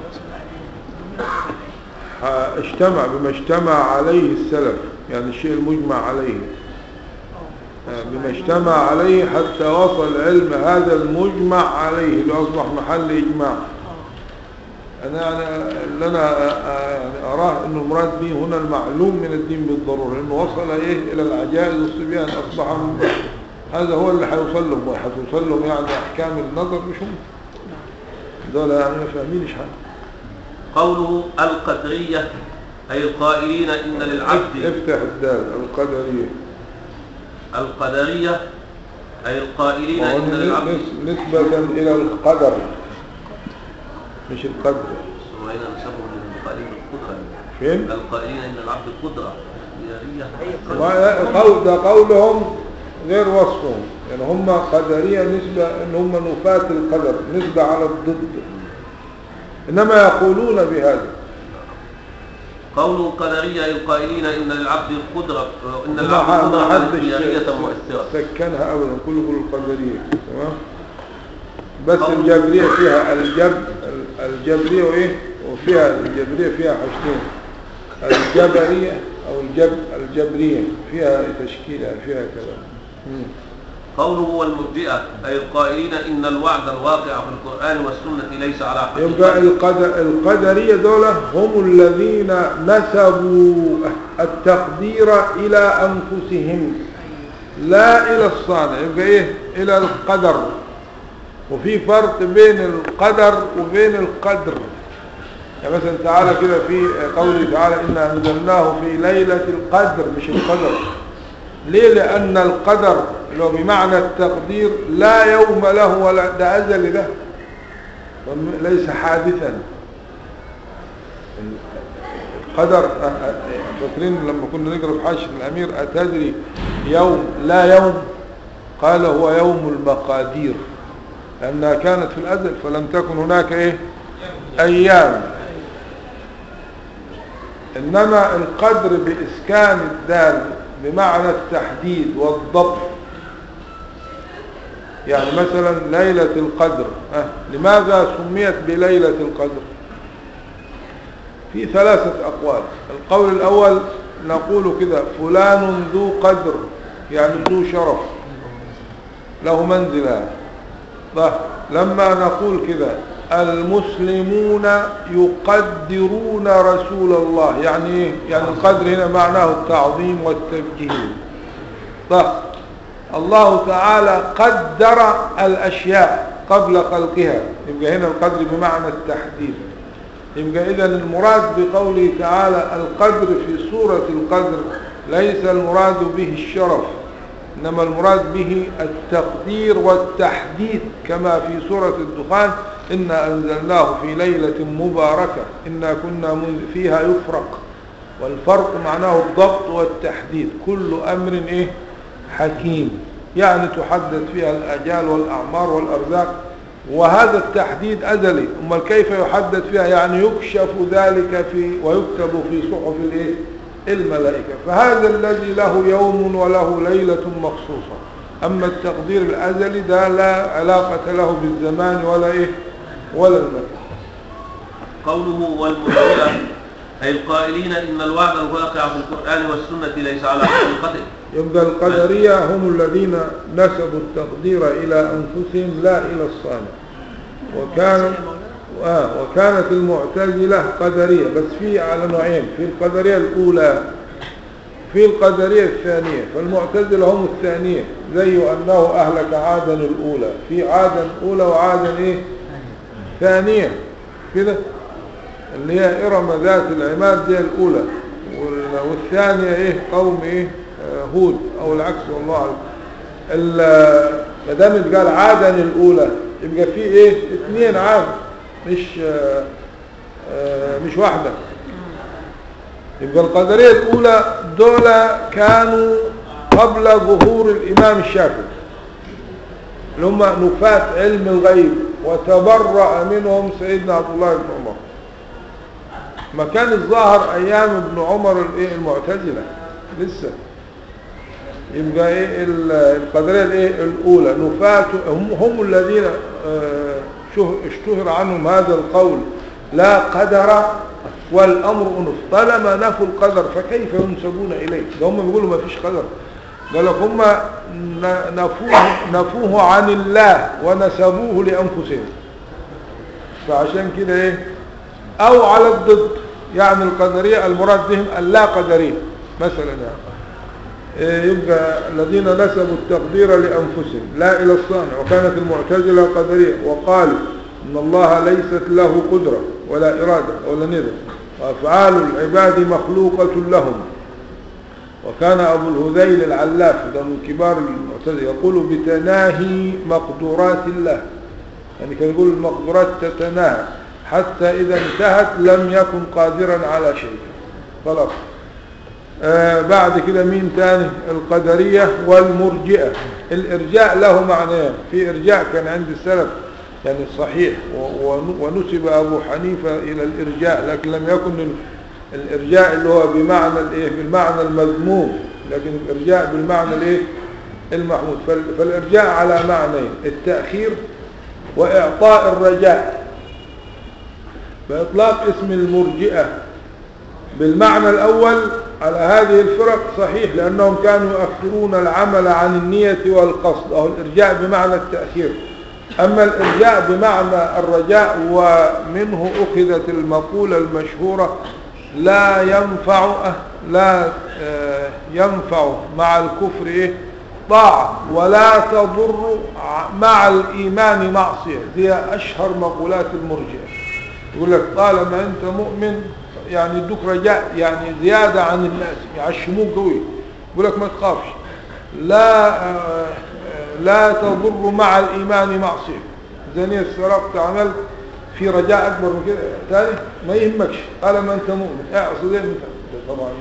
ح- اجتمع بما اجتمع عليه السلف يعني الشيء المجمع عليه آه، بما اجتمع عليه حتى وصل علم هذا المجمع عليه اللي أصبح محل إجماع أنا يعني اللي أنا آه، آه، يعني أراه أنه المراد به هنا المعلوم من الدين بالضرورة لأنه وصل إيه إلى العجائز والصبيان أصبح من- هذا هو اللي حيوصل لهم حيوصل لهم يعني أحكام النظر مش هم دول يعني ما فاهمينش حاجة قوله القدرية أي القائلين إن للعبد افتح الدال القدرية القدرية أي القائلين وهو إن للعبد نس- نسبة إلى القدر مش القدر وإن نسبهم للقائلين القدرة فين؟ القائلين إن العبد قدرة اختيارية ما- قول ده قولهم غير وصفهم يعني هم قدرية نسبة ان هم نفاة القدر نسبة على الضد انما يقولون بهذا قوله القدرية القائلين إن للعبد القدرة إن ما العبد ح- ما قدرة حدش اختيارية مؤثرة سكنها ابدا كله كله القدريه تمام بس الجبريه فيها الجب الجبريه وايه وفيها الجبريه فيها حاجتين الجبريه او الجب الجبريه فيها تشكيل يعني فيها كلام مم. قوله والمرجئة أي القائلين إن الوعد الواقع في القرآن والسنة ليس على يبقى حقيقة القدر القدرية دول هم الذين نسبوا التقدير إلى أنفسهم لا إلى الصانع يبقى إيه إلى القدر وفي فرق بين القدر وبين القدر يعني مثلا تعالى كده في قوله تعالى إنا أنزلناه في ليلة القدر مش القدر ليه لأن القدر اللي هو بمعنى التقدير لا يوم له ولا ده أزل ده ليس حادثا القدر فاكرين لما كنا نقرا في حاشيه الامير اتدري يوم لا يوم قال هو يوم المقادير لانها كانت في الازل فلم تكن هناك ايه ايام انما القدر باسكان الدال بمعنى التحديد والضبط يعني مثلا ليلة القدر أه. لماذا سميت بليلة القدر في ثلاثة أقوال القول الأول نقول كده فلان ذو قدر يعني ذو شرف له منزلة طيب لما نقول كده المسلمون يقدرون رسول الله يعني ايه يعني القدر هنا معناه التعظيم والتبجيل طيب الله تعالى قدر الأشياء قبل خلقها يبقى هنا القدر بمعنى التحديد يبقى إذا المراد بقوله تعالى القدر في سورة القدر ليس المراد به الشرف إنما المراد به التقدير والتحديد كما في سورة الدخان إنا أنزلناه في ليلة مباركة إنا كنا منذ فيها يفرق والفرق معناه الضبط والتحديد كل أمر إيه حكيم يعني تحدد فيها الأجال والأعمار والأرزاق وهذا التحديد أزلي أما كيف يحدد فيها يعني يكشف ذلك في ويكتب في صحف الإيه؟ الملائكة فهذا الذي له يوم وله ليلة مخصوصة أما التقدير الأزلي ده لا علاقة له بالزمان ولا إيه ولا المكان قوله والمرجئة أي القائلين إن الوعد الواقع في القرآن والسنة ليس على حقيقته يبقى القدرية هم الذين نسبوا التقدير إلى أنفسهم لا إلى الصانع وكان آه وكانت المعتزلة قدرية بس في على نوعين في القدرية الأولى في القدرية الثانية فالمعتزلة هم الثانية زي أنه أهلك عادا الأولى في عادا أولى وعادا إيه ثانية كده اللي هي إرم ذات العماد دي الأولى وال- والثانية إيه قوم إيه آه، هود أو العكس والله أعلم ال- ما دام اتقال عادا الأولى يبقى في إيه اثنين عاد مش آه، آه، مش واحدة يبقى القدرية الأولى دول كانوا قبل ظهور الإمام الشافعي اللي هم نفاة علم الغيب وتبرأ منهم سيدنا عبد الله بن عمر ما كان الظاهر أيام ابن عمر الإيه المعتزلة لسه يبقى إيه ال- القدرية الإيه الأولى نفاة هم, هم الذين آه، شه- اشتهر عنهم هذا القول لا قدر والأمر أنف طالما نفوا القدر فكيف ينسبون إليه ده هم بيقولوا ما فيش قدر قال لك هم ن- نفوه, نفوه عن الله ونسبوه لأنفسهم فعشان كده ايه او على الضد يعني القدرية المراد بهم اللا قدرية مثلا يعني إيه يبقى الذين نسبوا التقدير لأنفسهم لا إلى الصانع وكانت المعتزلة قدرية وقالوا إن الله ليست له قدرة ولا إرادة ولا ندى وأفعال العباد مخلوقة لهم وكان أبو الهذيل العلاف ده من كبار المعتزلة يقول بتناهي مقدورات الله يعني كان يقول المقدورات تتناهى حتى إذا انتهت لم يكن قادرا على شيء خلاص آه بعد كده مين تاني القدرية والمرجئة الإرجاء له معنيان في إرجاء كان عند السلف يعني صحيح و- ون- ونسب أبو حنيفة إلى الإرجاء لكن لم يكن ال- الارجاء اللي هو بمعنى الايه بالمعنى المذموم لكن الارجاء بالمعنى الايه المحمود فال- فالارجاء على معنيين التاخير واعطاء الرجاء باطلاق اسم المرجئه بالمعنى الأول على هذه الفرق صحيح لأنهم كانوا يؤخرون العمل عن النية والقصد أو الإرجاء بمعنى التأخير أما الإرجاء بمعنى الرجاء ومنه أخذت المقولة المشهورة لا ينفع لا آه، ينفع مع الكفر إيه؟ طاعة ولا تضر ع- مع الإيمان معصية دي أشهر مقولات المرجئة يقول لك طالما أنت مؤمن يعني يدوك رجاء يعني زيادة عن الناس يعشموك قوي يقول لك ما تخافش لا آه، آه، لا تضر مع الإيمان معصية زنية سرقت عملت في رجاء أكبر من كده تاني ما يهمكش طالما أنت مؤمن اعصي زي ما أنت ده طبعا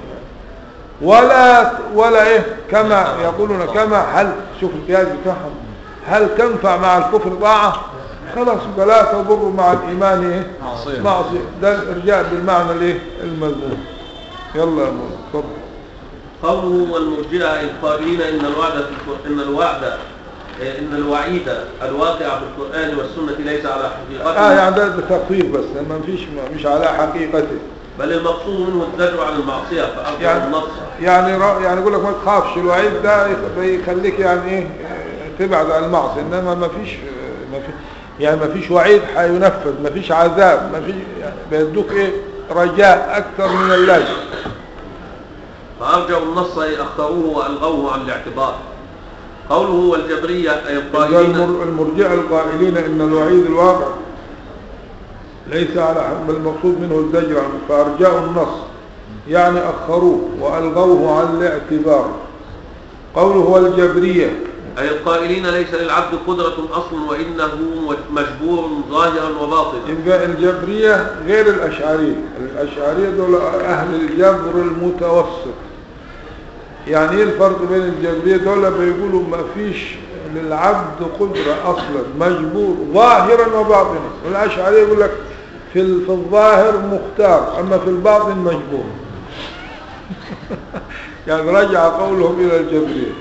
ولا ولا ايه كما يقولون كما هل شوف القياس بتاعهم هل تنفع مع الكفر طاعة خلاص يبقى لا تضر مع الإيمان ايه معصية. معصية ده الإرجاء بالمعنى الايه المذموم يلا يا مولانا اتفضل قوله والمرجئة القائلين إن الوعد في القر- إن الوعد إيه، إن الوعيد الواقع في القرآن والسنة ليس على حقيقته اه يعني ده ده تخفيف بس ما فيش مش على حقيقته بل المقصود منه الزجر عن المعصية فأرجع يعني النص يعني را- يعني يقول لك ما تخافش الوعيد ده يخ- يخليك يعني ايه آه، تبعد عن المعصيه انما ما فيش آه، ما في يعني ما فيش وعيد هينفذ ما فيش عذاب ما فيش يعني بيدوك ايه رجاء اكثر من اللازم فأرجعوا النص أي أخروه وألغوه عن الاعتبار قوله والجبرية أي القائلين المر- المرجئه القائلين ان الوعيد الواقع ليس على حق بل المقصود منه الزجر عنه فارجعوا النص يعني اخروه والغوه عن الاعتبار قوله هو الجبريه أي القائلين ليس للعبد قدرة أصل وإنه مجبور ظاهرا وباطنا يبقى الجبرية غير الأشعرية الأشعرية دول أهل الجبر المتوسط يعني ايه الفرق بين الجبرية دول بيقولوا ما فيش للعبد قدرة أصلا مجبور ظاهرا وباطنا والأشعرية يقول لك في, ال- في الظاهر مختار أما في الباطن مجبور يعني رجع قولهم إلى الجبرية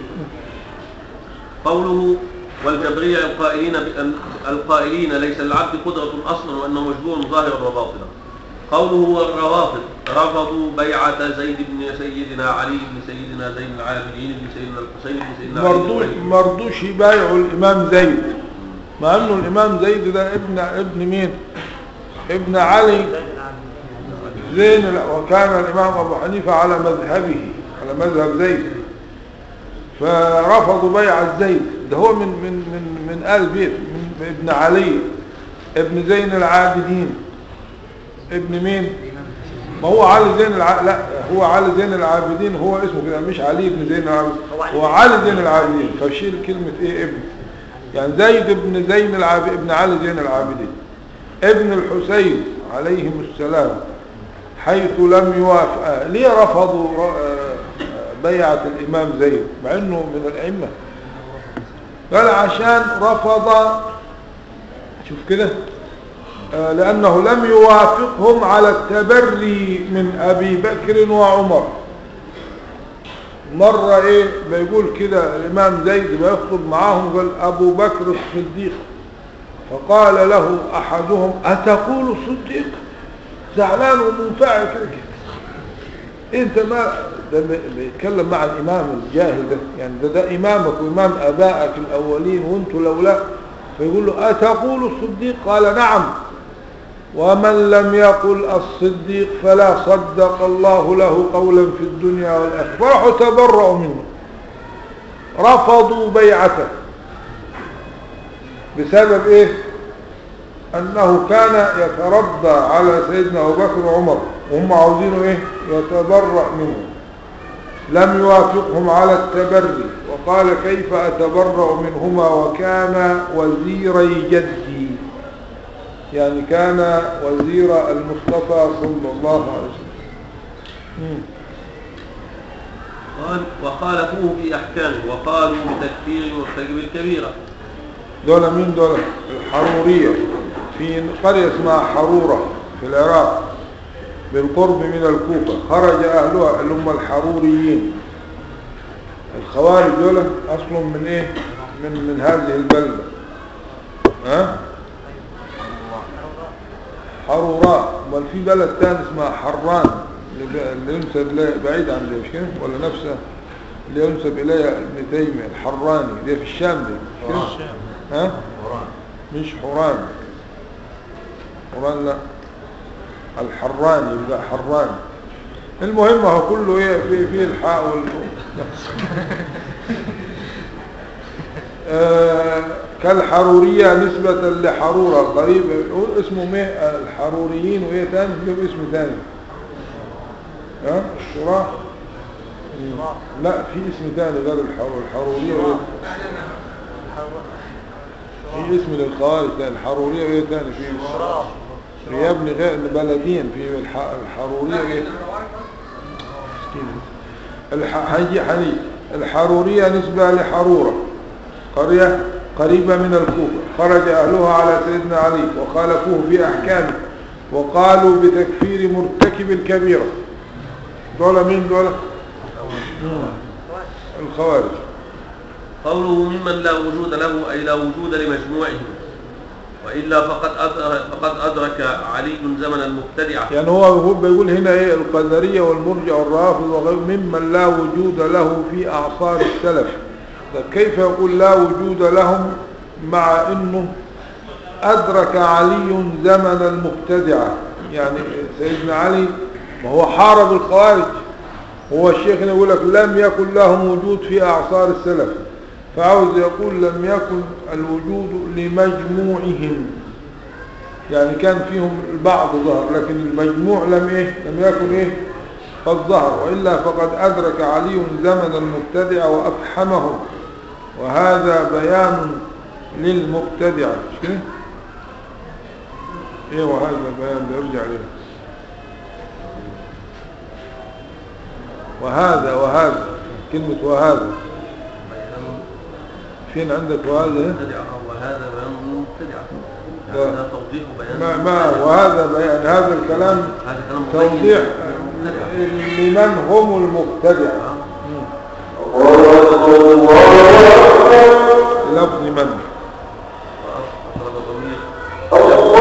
قوله والجبرية القائلين بأن القائلين ليس للعبد قدرة أصلا وأنه مجبور ظاهرا وباطنا قوله والروافض رفضوا بيعة زيد بن سيدنا علي بن سيدنا زين العابدين بن سيدنا الحسين بن سيدنا علي مرضوش بن مرضوش يبايعوا الإمام زيد مع أنه الإمام زيد ده ابن ابن مين ابن علي زين ال- وكان الإمام أبو حنيفة على مذهبه على مذهب زيد فرفضوا بيع زيد ده هو من من من من آل بيت من ابن علي ابن زين العابدين ابن مين ما هو علي زين الع... لا هو علي زين العابدين هو اسمه كده مش علي بن زين العابدين هو علي زين العابدين فشيل كلمة ايه ابن يعني زيد بن زين العابدين ابن علي زين العابدين ابن الحسين عليهم السلام حيث لم يوافق ليه رفضوا ر- آه، بيعة الإمام زيد مع أنه من الأئمة قال عشان رفض شوف كده آه، لأنه لم يوافقهم على التبري من أبي بكر وعمر مرة إيه بيقول كده الإمام زيد بيخطب معاهم قال أبو بكر الصديق فقال له أحدهم أتقول صديق زعلان ومنفعل كده كده انت ما ده بي- بيتكلم مع الامام الجاهل ده يعني ده, ده امامك وامام ابائك الاولين وانتوا لولا فيقول له اتقول الصديق قال نعم ومن لم يقل الصديق فلا صدق الله له قولا في الدنيا والاخره فراحوا تبرؤوا منه رفضوا بيعته بسبب ايه انه كان يترضى على سيدنا ابو بكر وعمر وهم عاوزينه ايه يتبرأ منه لم يوافقهم على التبري وقال كيف اتبرأ منهما وكان وزيري جدي يعني كان وزير المصطفى صلى الله عليه وسلم مم. قال وخالفوه في أحكامه وقالوا بتكفير مرتكب الكبيرة دول مين دول الحرورية في قرية اسمها حرورة في العراق بالقرب من الكوفة خرج أهلها اللي هم الحروريين الخوارج دول أصلهم من إيه من من هذه البلدة ها حروراء بل في بلد ثاني اسمها حران اللي ب- اللي ينسب إليه بعيد عن دي مش كده ولا نفسه اللي ينسب إليها ابن تيمية الحراني دي في الشام دي مش كده ها مش حوران حوران لا الحراني يبقى حراني المهم هو كله ايه في في الحاء وال آه كالحرورية نسبة لحرورة قريب هو اسمه ايه الحروريين وايه تاني له اسم تاني ها الشراح لا في اسم تاني غير الحرور الحرورية وإيه؟ في اسم للخوارج تاني الحرورية وايه تاني في يا ابني غير بلدين في الح- الحرورية ايه الح- حي حني الحرورية نسبة لحرورة قرية قريبة من الكوفة خرج أهلها على سيدنا علي وخالفوه في أحكامه وقالوا بتكفير مرتكب الكبيرة دولة مين دولة الخوارج قوله ممن لا وجود له أي لا وجود لمجموعهم وإلا فقد أدرك, فقد أدرك علي زمن المبتدعة يعني هو هو بيقول هنا ايه القدرية والمرجع والرافض وغير ممن لا وجود له في أعصار السلف طب كيف يقول لا وجود لهم مع انه أدرك علي زمن المبتدعة يعني سيدنا علي ما هو حارب الخوارج هو الشيخ هنا يقول لك لم يكن لهم وجود في أعصار السلف فعاوز يقول لم يكن الوجود لمجموعهم يعني كان فيهم البعض ظهر لكن المجموع لم ايه لم يكن ايه قد ظهر وإلا فقد أدرك علي زمن المبتدع وأفحمه وهذا بيان للمبتدع مش كده ايه وهذا بيان بيرجع ليه وهذا وهذا كلمة وهذا فين عندك وهذا إيه؟ مبتدعة وهذا بيان المبتدعة لا. هذا توضيح بيان ما, ما وهذا بيان هذا الكلام هذا كلام مبين توضيح للمبتدعة. لمن هم المبتدعة لفظ من وأفرد ضمير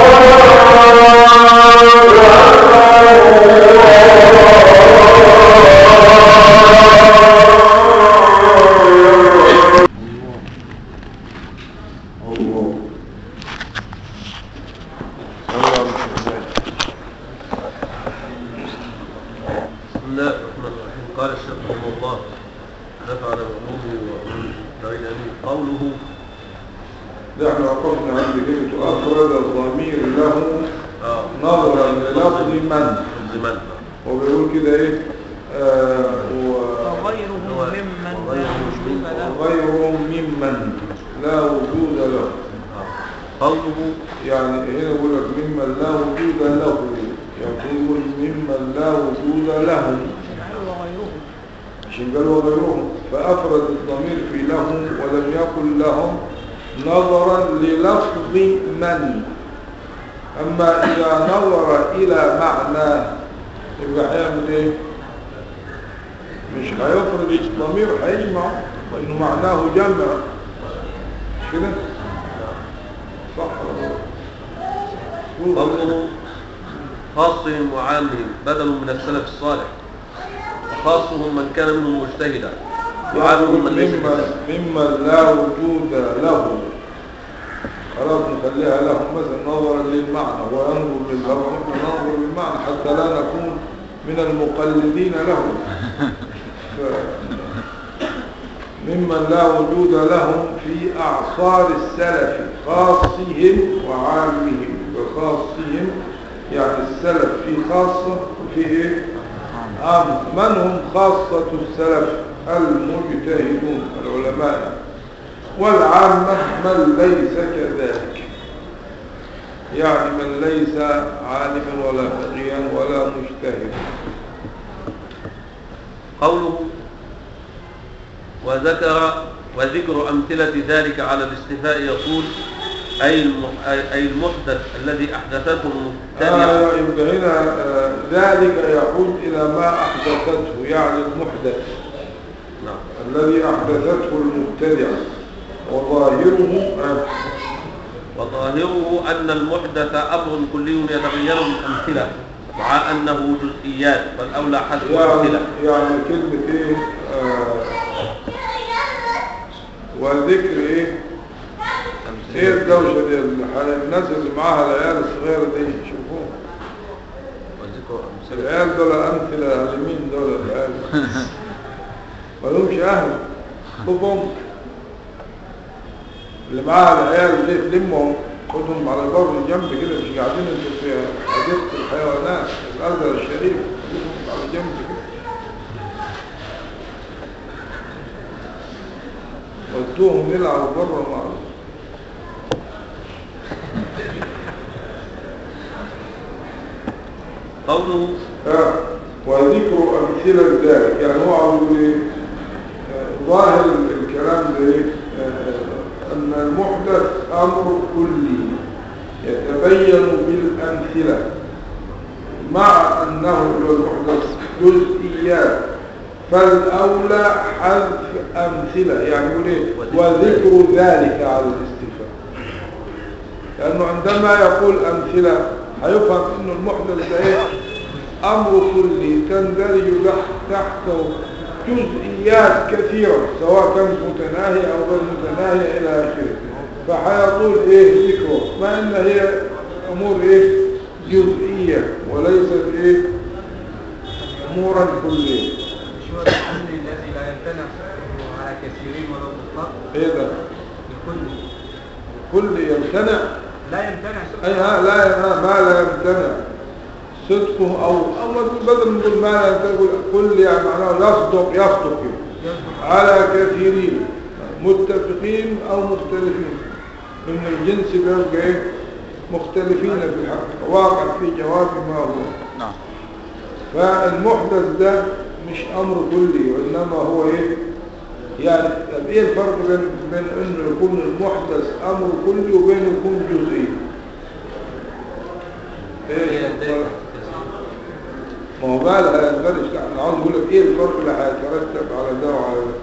بسم الله الرحمن الرحيم قال الشيخ رحمه الله نفعنا بعلومه وعلوم دعين امين قوله نحن وقفنا عند كلمة أفرد الضمير له اه نظرا للفظ من زمان وبيقول كده ايه آه و- وغيره هو- ممن وغيره لا مش وجود منه. له غير ممن لا وجود له آه. قوله يعني هنا يقول لك ممن لا وجود له يقول ممن لا وجود له وغيره عشان قالوا وغيرهم فأفرد الضمير في لهم ولم يقل لهم نظرا للفظ من أما إذا نظر إلى معناه يبقى هيعمل إيه؟ مش هيفرد الضمير هيجمع لأنه معناه جمع مش كده؟ صح ولا لا؟ قوله خاصهم وعامهم بدل من السلف الصالح وخاصهم من كان منهم مجتهدا وعامهم من ليس مما كذلك مما لا وجود له خلاص نخليها له مثلا نظرا للمعنى وينظر للفظ ننظر للمعنى حتى لا نكون من المقلدين له ف- ممن لا وجود لهم في أعصار السلف خاصهم وعامهم وخاصهم يعني السلف في خاصة وفي إيه؟ عام من هم خاصة السلف المجتهدون العلماء والعامة من ليس كذلك يعني من ليس عالما ولا فقيا ولا مجتهدا قوله وذكر وذكر أمثلة ذلك على الاستفاء يقول أي الم- أي أي المحدث الذي أحدثته المبتدعة آه يبقى هنا آه ذلك يعود إلى ما أحدثته يعني المحدث نعم الذي أحدثته المبتدعة وظاهره آه وظاهره أن المحدث أمر كلي يتغير بالأمثلة مع أنه جزئيات فالأولى حذف يعني, الأمثلة يعني كلمة إيه آه وذكر إيه إيه الدوشة دي الح- الناس اللي معاها العيال الصغيرة دي شوفوهم وذكر أمثلة العيال دول أمثلة على مين دول العيال مالهمش أهل خذهم اللي معاها العيال دي تلمهم خدهم على بر الجنب كده مش قاعدين انتوا في حديقة الحيوانات الأزهر الشريف خدهم على جنب كده ودوهم يلعبوا بره مع قوله آه، وذكر أمثلة ذلك يعني هو عاوز يقول إيه؟ آه، ظاهر الكلام ده إيه؟ آه، أن المحدث أمر كلي يتبين بالأمثلة مع أنه هو المحدث جزئيات فالأولى حذف أمثلة يعني يقول إيه؟ وذكر ذلك على الاستفهام لأنه عندما يقول أمثلة هيفهم أنه المحدث ده إيه؟ أمر كلي تندرج تحت- تحته جزئيات كثيرة سواء كانت متناهية أو غير متناهية إلى آخره فحيطول إيه ذكره ما إن هي أمور إيه جزئية وليست إيه أمورا كلية مش هو الحمل الذي لا يمتنع صحته على كثيرين ولو مطلق إيه ده الكل كل يمتنع لا يمتنع صحته أي ها لا ها ما لا يمتنع صدقه أو أو بدل من نقول ما لا يمتنع يقول كل يعني معناه يصدق يصدق كده. يصدق على كثيرين متفقين أو مختلفين من الجنس بيبقى إيه مختلفين في الحق واقع في جواب ما هو نعم فالمحدث ده مش أمر كلي وإنما هو إيه يعني طب إيه الفرق بين بين إنه يكون المحدث أمر كلي وبين يكون جزئي إيه الفرق؟ ما هو بقى لا يندرج لا انا عاوز اقول لك ايه الفرق اللي هيترتب على ده وعلى ده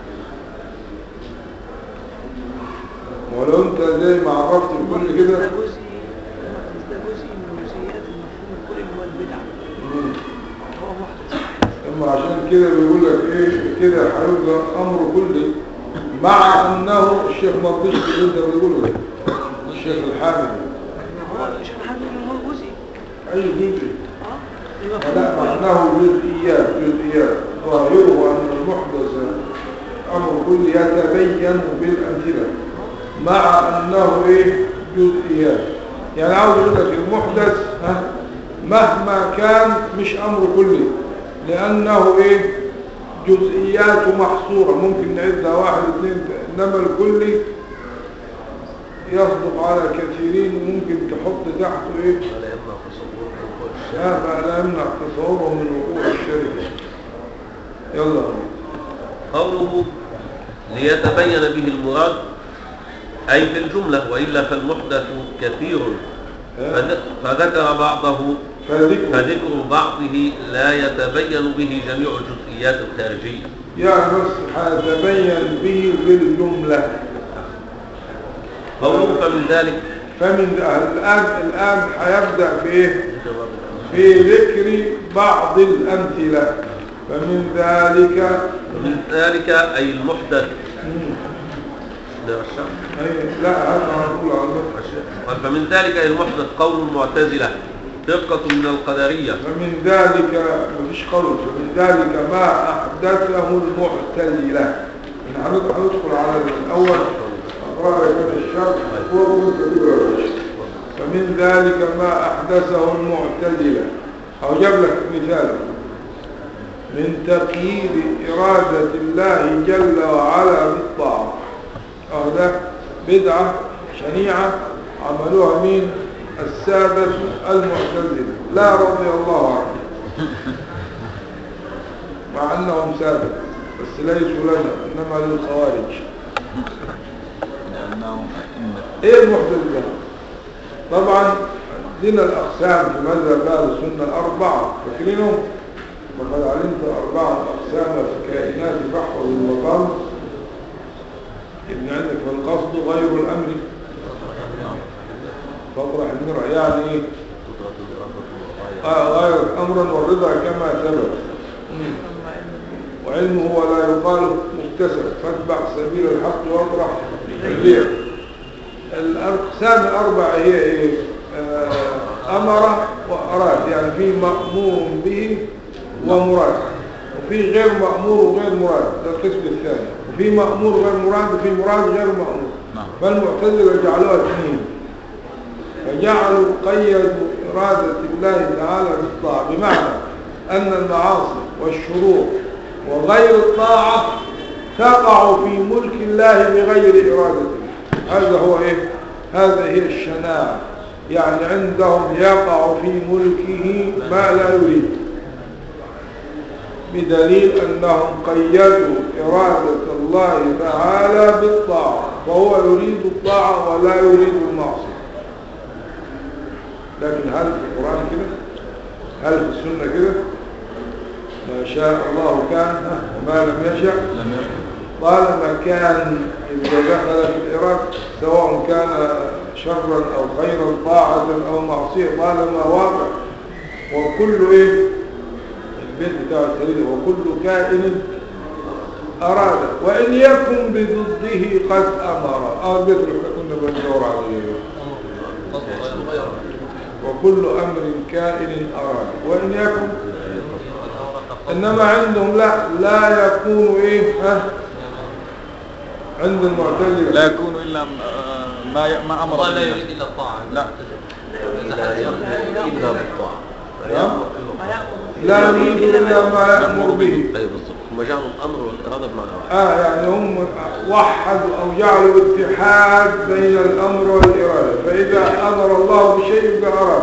ولو انت زي ما عرفت كل كده ده جزء ده جزء من جزئيات المفهوم الكلي اللي هو البدعة مم. هو محدث اما عشان كده بيقول لك ايه كده هيبقى امر كلي مع انه الشيخ ما رضيش باللي انت بتقوله ده الشيخ الحامد هو مش محدد ان هو جزئي اي جزء اه المفهوم لا الكلي. معناه جزئيات جزئيات ظاهره ان المحدث امر كلي يتبين بالامثله مع انه ايه جزئيات يعني عاوز اقول لك المحدث ها مهما كان مش امر كلي لانه ايه جزئياته محصورة ممكن نعدها واحد اثنين انما الكلي يصدق على كثيرين وممكن تحط تحته ايه ولا يمنع تصوره من كل شيء لا ما لا يمنع تصوره من وقوع الشركة يلا قوله ليتبين به المراد أي في الجملة وإلا فالمحدث كثير فذ- فذكر بعضه فذكر فذكر بعضه لا يتبين به جميع الجزئيات الخارجية يعني بس هتبين به بالجملة قوله فمن ذلك فمن الآن الآن هيبدأ في إيه؟ ذكر بعض الأمثلة. في ذكر بعض الأمثلة فمن ذلك من ذلك أي المحدث مم. ده الشرح. أي- لا هذا هنقول على الله. قال فمن ذلك أي المحدث قول المعتزلة فرقة من القدرية فمن ذلك مفيش قول فمن ذلك ما أحدثه المعتزلة إن هندخل هندخل على الأول أقرأ لك الشرح وأقول تقول فمن ذلك ما أحدثه المعتزلة أو جاب لك مثال من تقييد إرادة الله جل وعلا بالطاعة أو ده بدعة شنيعة عملوها مين السادة المعتزلة لا رضي الله عنهم مع أنهم سادة بس ليسوا لنا إنما للخوارج أنهم أئمة ايه المعتزلة طبعا دينا الاقسام في مذهب اهل السنة اربعة فاكرينهم وقد علمت اربعة اقسام في كائنات فحوى المقام ابن عندك في القصد غير الامر فاطرح المرء يعني ايه قدرة الإرادة آه والغاية غير امرا والرضا كما ثبت وعلمه ولا يقال مكتسب فاتبع سبيل الحق واطرح البيع الأقسام الأربعة هي إيه؟ آه، أمر وأراد يعني في مأمور به ومراد وفي غير مأمور وغير مراد ده القسم الثاني وفي مأمور غير مراد وفي مراد غير مأمور نعم. فالمعتزلة جعلوها اثنين فجعلوا قيدوا إرادة الله تعالى بالطاعة بمعنى أن المعاصي والشرور وغير الطاعة تقع في ملك الله بغير إرادته هذا هو إيه هذا هي الشناعة يعني عندهم يقع في ملكه ما لا يريد بدليل أنهم قيدوا إرادة الله تعالى بالطاعة فهو يريد الطاعة ولا يريد المعصية لكن هل في القرآن كده هل في السنة كده ما شاء الله كان ها، وما لم يشاء لم يكن طالما كان إذا دخل في الإرادة سواء كان شرا أو خيرا طاعة أو معصية طالما واقع وكل إيه البيت بتاع السرير وكل كائن أراد وإن يكن بضده قد أمر آه البيت اللي كنا بندور عليه وكل أمر كائن أراد وإن يكن إنما عندهم لا لا يكون إيه ها عند المعتزلة لا يكون إلا آه، ما ي- ما أمر الله لا به يريد الا الطاعه لا لا يأمر إلا بالطاعة نعم. لا يريد إلا ما يأمر به أي بالضبط هم جعلوا الأمر والإرادة بمعنى واحد آه يعني هم وحدوا أو جعلوا اتحاد بين الأمر والإرادة فإذا أمر الله بشيء يبقى أراد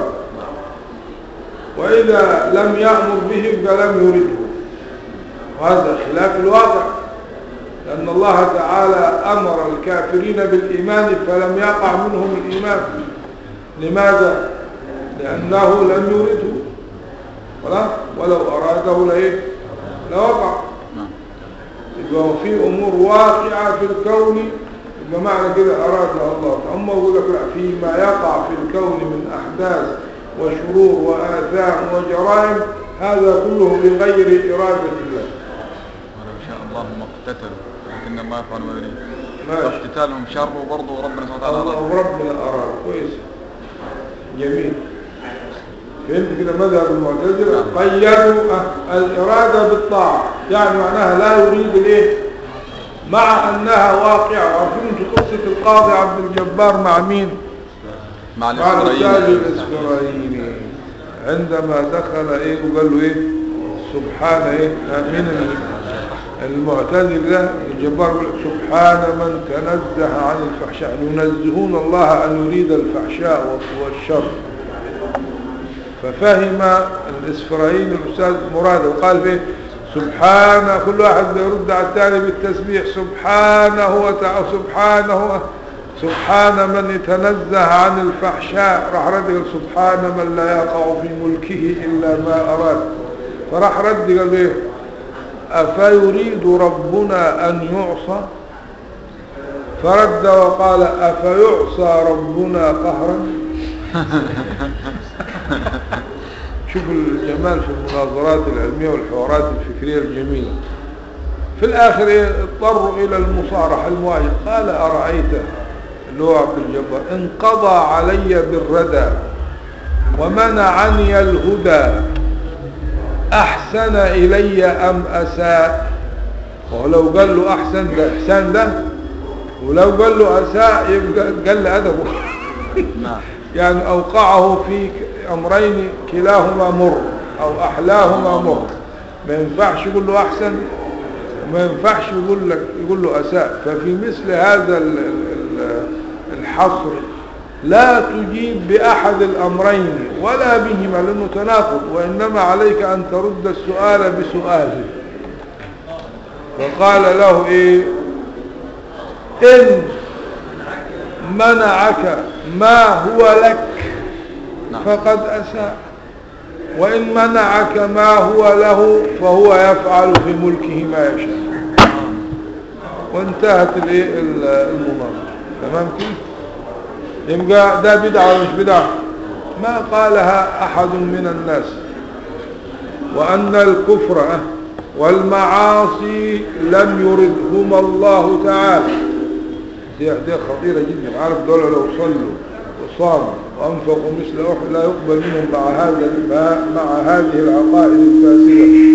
وإذا لم يأمر به يبقى لم يرده وهذا خلاف الواقع لأن الله تعالى أمر الكافرين بالإيمان فلم يقع منهم الإيمان لماذا؟ لأنه لم يرده خلاص ولو أراده لإيه؟ لوقع نعم يبقى في أمور واقعة في الكون يبقى معنى كده أرادها الله أما يقول لك لا فيما يقع في الكون من أحداث وشرور وآثام وجرائم هذا كله بغير إرادة الله ولو شاء الله ما اقتتلوا لكن ما يفعل ما يريد ماشي اقتتالهم شر وبرضه ربنا سبحانه وتعالى أراد. الله ربنا أراد كويس جميل فهمت كده مذهب المعتزلة قيدوا أه، الإرادة بالطاعة يعني معناها لا يريد الايه مع أنها واقعة عارفين في قصة القاضي عبد الجبار مع مين مع مع الأستاذ الإسرائيليين الإسرائيلي عندما دخل ايه وقال له ايه سبحان ايه من المعتزل ده الجبار يقول سبحان من تنزه عن الفحشاء ينزهون الله أن يريد الفحشاء والشر ففهم الإسرائيلي الأستاذ مراد وقال فيه سبحان كل واحد يرد على الثاني بالتسبيح سبحانه وتعالى سبحانه سبحان من يتنزه عن الفحشاء راح رد قال سبحان من لا يقع في ملكه إلا ما أراد فراح رد قال ايه أفيريد ربنا أن يعصى فرد وقال أفيعصى ربنا قهرا شوف الجمال في المناظرات العلمية والحوارات الفكرية الجميلة في الآخر إيه؟ اضطروا إلى المصارحة المواجهة قال أرأيت اللي هو عبد الجبار انقضى علي بالردى ومنعني الهدى أحسن إلي أم أساء ولو قال له أحسن ده إحسان ده ولو قال له أساء يبقى قل أدبه نعم يعني أوقعه في أمرين كلاهما مر أو أحلاهما مر ما ينفعش يقول له أحسن وما ينفعش يقول لك يقول له أساء ففي مثل هذا ال- ال- ال- الحصر لا تجيب بأحد الأمرين ولا بهما لأنه تناقض وإنما عليك أن ترد السؤال بسؤال فقال له إيه إن منعك ما هو لك نعم. فقد أساء وإن منعك ما هو له فهو يفعل في ملكه ما يشاء وانتهت الايه ال- المناظرة تمام كده يبقى ده بدعة ولا مش بدعة ما قالها أحد من الناس وأن الكفر والمعاصي لم يردهما الله تعالى دي, دي خطيرة جدا عارف دول لو صلوا وصاموا وأنفقوا مثل أحد لا يقبل منهم مع هذا مع, مع هذه العقائد الفاسدة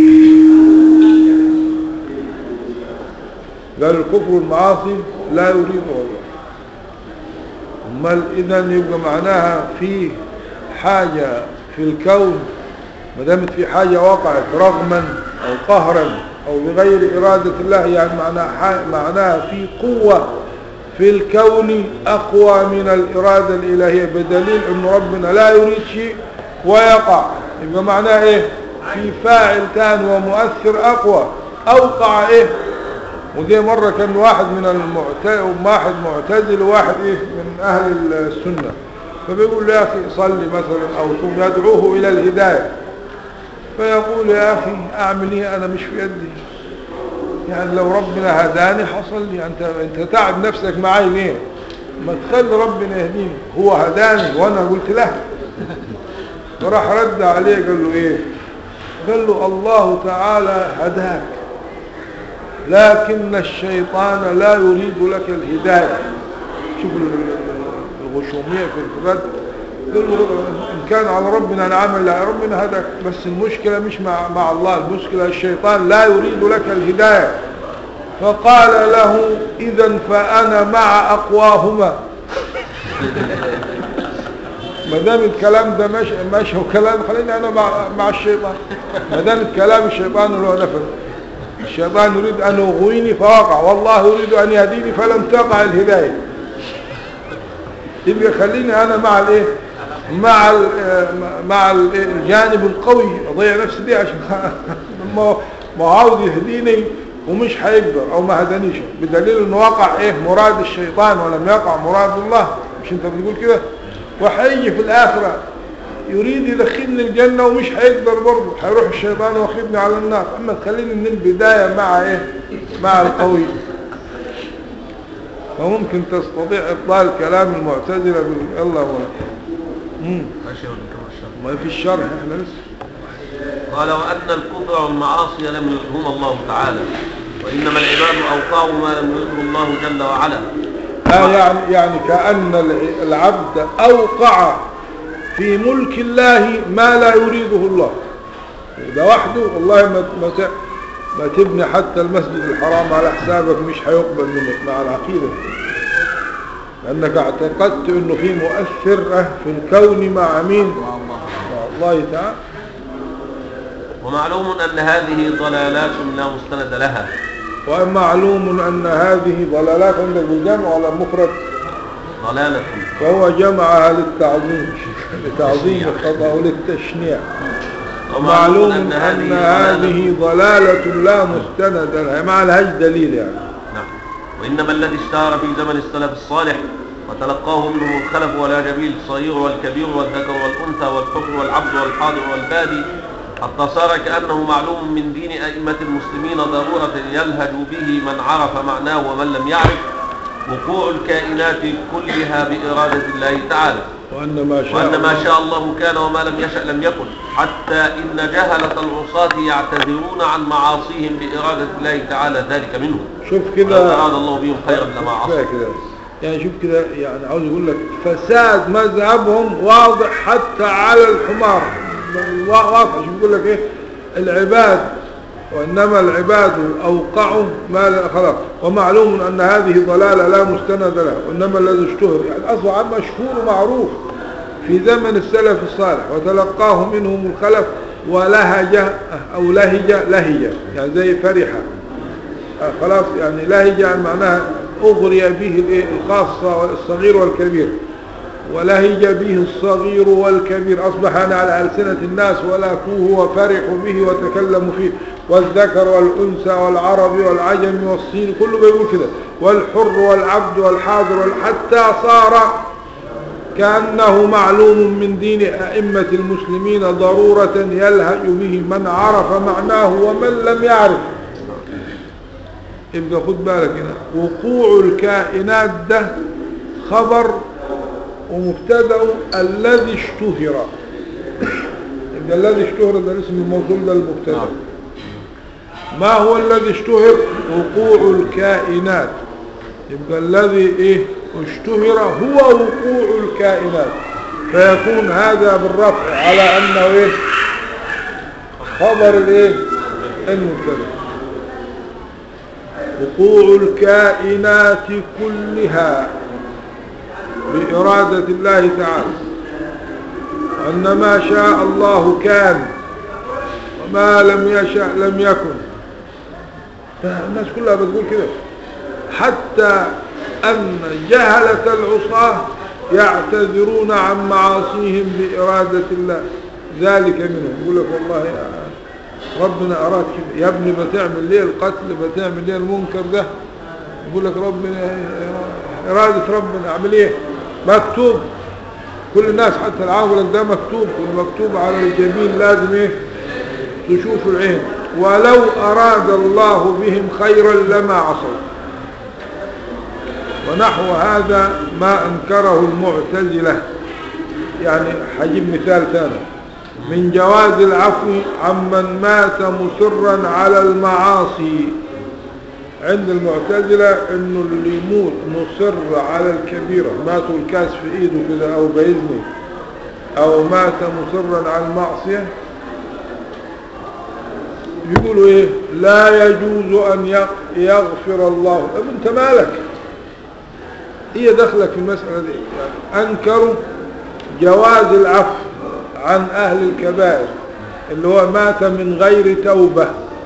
قال الكفر والمعاصي لا يريده الله امال اذا يبقى معناها في حاجة في الكون ما دامت في حاجة وقعت رغما او قهرا او بغير ارادة الله يعني معناها معناها في قوة في الكون اقوى من الارادة الالهية بدليل ان ربنا لا يريد شيء ويقع يبقى معناه ايه في فاعل كان ومؤثر اقوى اوقع ايه ودي مرة كان واحد من المعتزل واحد معتزل وواحد ايه من اهل السنة فبيقول له يا اخي صلي مثلا او صوم يدعوه الى الهداية فيقول يا اخي اعمل ايه انا مش في يدي يعني لو ربنا هداني حصل انت انت تعب نفسك معي ليه ما تخلي ربنا يهديني هو هداني وانا قلت له فراح رد عليه قال له ايه قال له الله تعالى هداك لكن الشيطان لا يريد لك الهداية شوف ال- ال- الغشومية في الرد قال له إن كان على ربنا نعمل لا ربنا هداك بس المشكلة مش مع, مع الله المشكلة الشيطان لا يريد لك الهداية فقال له إذا فأنا مع أقواهما ما دام الكلام ده مش مش هو كلام خليني انا مع, مع الشيطان ما دام الكلام الشيطان اللي هو نفذ الشيطان يريد ان يغويني فوقع والله يريد ان يهديني فلم تقع الهدايه يبقى خليني انا مع الايه مع ال مع ال الجانب القوي اضيع نفسي دي عشان ما ما عاوز يهديني ومش هيقدر او ما هدانيش بدليل انه وقع ايه مراد الشيطان ولم يقع مراد الله مش انت بتقول كده وهيجي في الاخره يريد يدخلني الجنة ومش هيقدر برضه هيروح الشيطان واخدني على النار اما تخليني من البداية مع ايه مع القوي فممكن تستطيع ابطال كلام المعتزلة بال- الله ولا مم. ماشي ولا نكمل الشرح ما في الشرح احنا لسه قال وأن الكفر والمعاصي لم يلهمهما الله تعالى وإنما العباد أوقعوا ما لم يلهم الله جل وعلا آه يعني يعني كأن الع- العبد أوقع في ملك الله ما لا يريده الله ده وحده والله ما ما ت- ما تبني حتى المسجد الحرام على حسابك مش هيقبل منك مع العقيدة لأنك اعتقدت أنه في مؤثر في الكون مع مين مع الله مع الله تعالى ومعلوم أن هذه ضلالات لا مستند لها ومعلوم أن هذه ضلالات عندك بالجمع ولا مفرد ضلالة فهو جمعها للتعظيم لتعظيم الخطأ وللتشنيع ومعلوم أن هذه ضلالة لا مستند لها ما لهاش دليل يعني نعم وإنما الذي اشتهر في زمن السلف الصالح وتلقاه منهم الخلف والأجابيل الصغير والكبير والذكر والأنثى والحر والعبد والحاضر والبادي حتى صار كأنه معلوم من دين أئمة المسلمين ضرورة يلهج به من عرف معناه ومن لم يعرف وقوع الكائنات كلها بإرادة الله تعالى وأن ما شاء وأن ما الله- شاء الله كان وما لم يشأ لم يكن حتى إن جهلة العصاة يعتذرون عن معاصيهم بإرادة الله تعالى ذلك منهم شوف ولو كده أراد الله بهم خيرا لما كفاية عصوا كده يعني شوف كده يعني عاوز يقول لك فساد مذهبهم واضح حتى على الحمار وا- واضح شوف يقول لك ايه العباد وإنما العباد أوقعوا ما لا خلاص ومعلوم أن هذه ضلالة لا مستند لها وإنما الذي اشتهر يعني أصبح مشهور ومعروف في زمن السلف الصالح وتلقاه منهم الخلف ولهج أو لهج لهج يعني زي فرحة آه خلاص يعني لهج يعني معناها أغري به الإيه؟ الخاصة والصغير والكبير ولهج به الصغير والكبير أصبح أنا على ألسنة الناس ولافوه وفرحوا به وتكلموا فيه والذكر والأنثى والعربي والعجم والصين كله بيقول كده والحر والعبد والحاضر وال- حتى صار كأنه معلوم من دين أئمة المسلمين ضرورة يلهج به من عرف معناه ومن لم يعرف يبقى خد بالك هنا وقوع الكائنات ده خبر ومبتدا الذي اشتهر يبقى الذي اشتهر ده اسم الموصول ده المبتدا نعم. ما هو الذي اشتهر وقوع الكائنات يبقى الذي ايه اشتهر هو وقوع الكائنات فيكون هذا بالرفع على انه ايه خبر الايه المبتدا وقوع الكائنات كلها بإرادة الله تعالى أن ما شاء الله كان وما لم يشاء لم يكن الناس كلها بتقول كده حتى أن جهلة العصاة يعتذرون عن معاصيهم بإرادة الله ذلك منهم يقول لك والله يا ربنا أراد كده يا ابني بتعمل ليه القتل بتعمل ليه المنكر ده يقول لك ربنا إرادة ربنا أعمل إيه مكتوب كل الناس حتى العامل ده مكتوب والمكتوب على الجبين لازم إيه تشوف العين ولو أراد الله بهم خيرا لما عصوا ونحو هذا ما أنكره المعتزلة يعني حجيب مثال ثاني من جواز العفو عمن مات مصرا على المعاصي عند المعتزلة انه اللي يموت مصر على الكبيرة ماتوا الكاس في ايده كده او بإذنه او مات مصرا على المعصية يقولوا ايه لا يجوز ان يغ- يغفر الله طب انت مالك هي دخلك في المسألة دي يعني انكروا جواز العفو عن اهل الكبائر اللي هو مات من غير توبة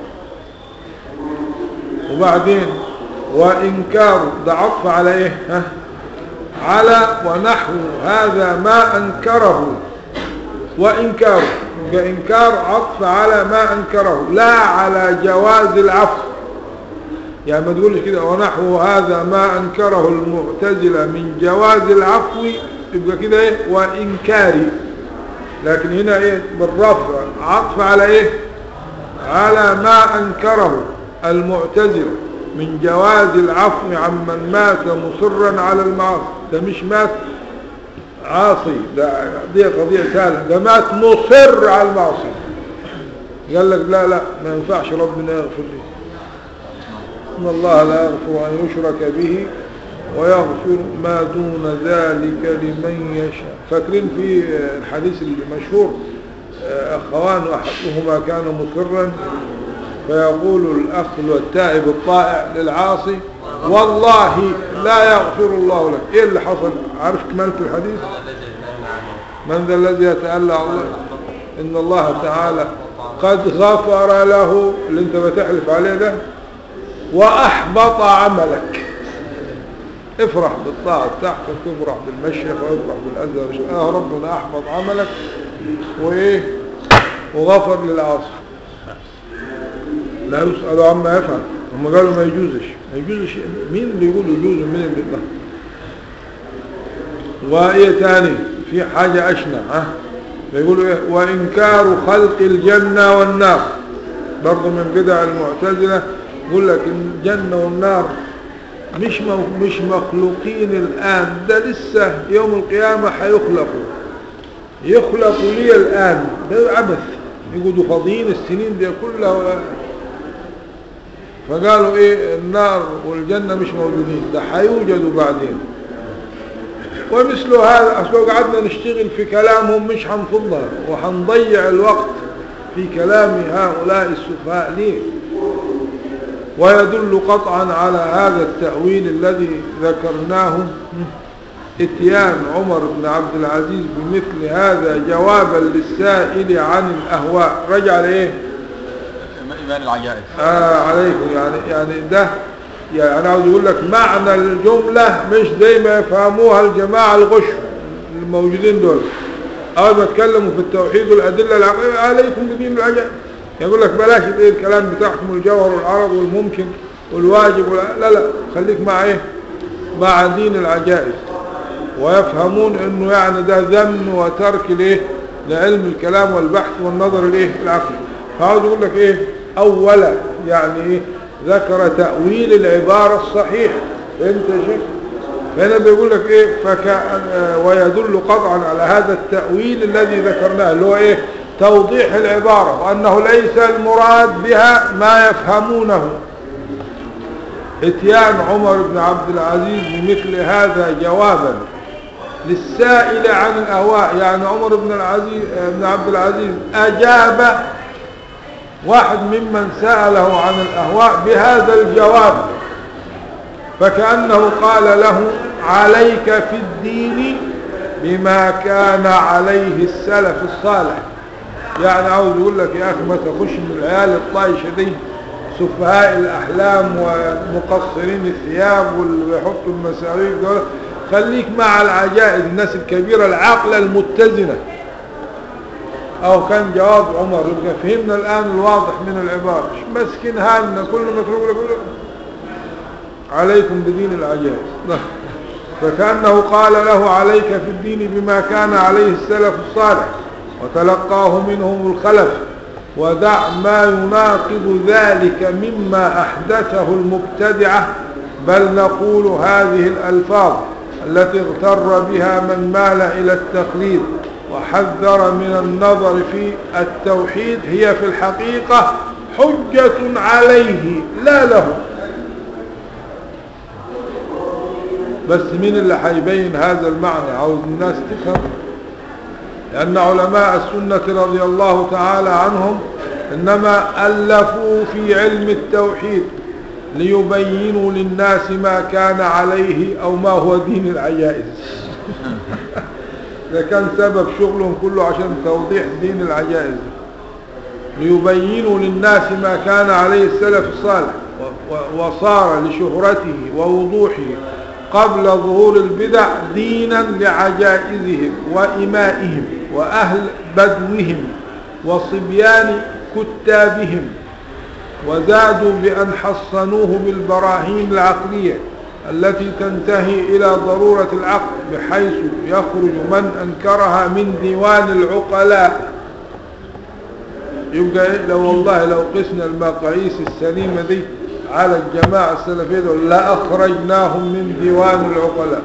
وبعدين وإنكار ده عطف على إيه ها؟ على ونحو هذا ما أنكره وإنكاره يبقى إنكار عطف على ما أنكره لا على جواز العفو يعني ما تقولش كده ونحو هذا ما أنكره المعتزلة من جواز العفو يبقى كده إيه وإنكاري لكن هنا إيه بالرفع عطف على إيه على ما أنكره المعتزلة من جواز العفو عمن مات مصرا على المعاصي ده مش مات عاصي ده دي قضية ثالثة ده مات مصر على المعصية قال لك لا لا ما ينفعش ربنا يغفر لي إن الله لا يغفر أن يشرك به ويغفر ما دون ذلك لمن يشاء فاكرين في الحديث المشهور أخوان أحدهما كان مصرا فيقول الأخ والتائب الطائع للعاصي والله لا يغفر الله لك إيه اللي حصل عارف كمالة الحديث من ذا الذي يتألى الله إن الله تعالى قد غفر له اللي انت بتحلف عليه ده وأحبط عملك افرح بالطاعة بتاعتك افرح بالمشيخ وافرح بالأذى آه ربنا أحبط عملك وإيه وغفر للعاصي لا يسأل عما يفعل هم قالوا ما يجوزش ما يجوزش مين اللي يقول يجوز ومين اللي لا وإيه تاني في حاجة أشنع ها بيقولوا إيه وإنكار خلق الجنة والنار برضو من بدع المعتزلة يقول لك الجنة والنار مش مش مخلوقين الآن ده لسه يوم القيامة هيخلقوا يخلقوا لي الآن ده عبث يقولوا فاضيين السنين دي كلها ولا فقالوا ايه النار والجنة مش موجودين ده هيوجدوا بعدين ومثل هذا أصلا قعدنا نشتغل في كلامهم مش هنفضها وهنضيع الوقت في كلام هؤلاء السفهاء ليه ويدل قطعا على هذا التأويل الذي ذكرناه اتيان عمر بن عبد العزيز بمثل هذا جوابا للسائل عن الأهواء رجع لإيه إيمان العجائز آه عليكم يعني يعني ده يعني أنا عاوز أقول لك معنى الجملة مش زي ما يفهموها الجماعة الغش الموجودين دول أول ما تكلموا في التوحيد والأدلة العقلية عليكم بدين العجائز يقول لك بلاش الايه الكلام بتاعكم الجوهر والعرض والممكن والواجب ولا لا لا خليك مع ايه مع دين العجائز ويفهمون انه يعني ده ذم وترك الايه لعلم الكلام والبحث والنظر الايه العقلي فعاوز يقول لك ايه اولا يعني ايه ذكر تأويل العبارة الصحيحة انت شيخ هنا بيقول لك ايه فكأن آه، ويدل قطعا على هذا التأويل الذي ذكرناه اللي هو ايه توضيح العبارة وانه ليس المراد بها ما يفهمونه اتيان عمر بن عبد العزيز بمثل هذا جوابا للسائل عن الأهواء يعني عمر بن العزيز بن عبد العزيز أجاب واحد ممن سأله عن الأهواء بهذا الجواب فكأنه قال له عليك في الدين بما كان عليه السلف الصالح يعني عاوز يقول لك يا أخي ما تخش من العيال الطايشة دي سفهاء الأحلام ومقصرين الثياب واللي بيحطوا المساريك دول خليك مع العجائز الناس الكبيرة العاقلة المتزنة أو كان جواب عمر يبقى فهمنا الآن الواضح من العبارة مش مسكين هالنا كل ما تقول يقول عليكم بدين العجائز فكأنه قال له عليك في الدين بما كان عليه السلف الصالح وتلقاه منهم الخلف ودع ما يناقض ذلك مما أحدثه المبتدعة بل نقول هذه الألفاظ التي اغتر بها من مال إلى التقليد وحذر من النظر في التوحيد هي في الحقيقة حجة عليه لا له بس مين اللي هيبين هذا المعنى عاوز الناس تفهم لأن علماء السنة رضي الله تعالى عنهم إنما ألفوا في علم التوحيد ليبينوا للناس ما كان عليه أو ما هو دين العجائز ده كان سبب شغلهم كله عشان توضيح دين العجائز ليبينوا للناس ما كان عليه السلف الصالح وصار لشهرته ووضوحه قبل ظهور البدع دينا لعجائزهم وإمائهم وأهل بدوهم وصبيان كتابهم وزادوا بأن حصنوه بالبراهين العقلية التي تنتهي إلى ضرورة العقل بحيث يخرج من أنكرها من ديوان العقلاء يبقى إيه؟ لو والله لو قسنا المقاييس السليمة دي على الجماعة السلفية دول لأخرجناهم من ديوان العقلاء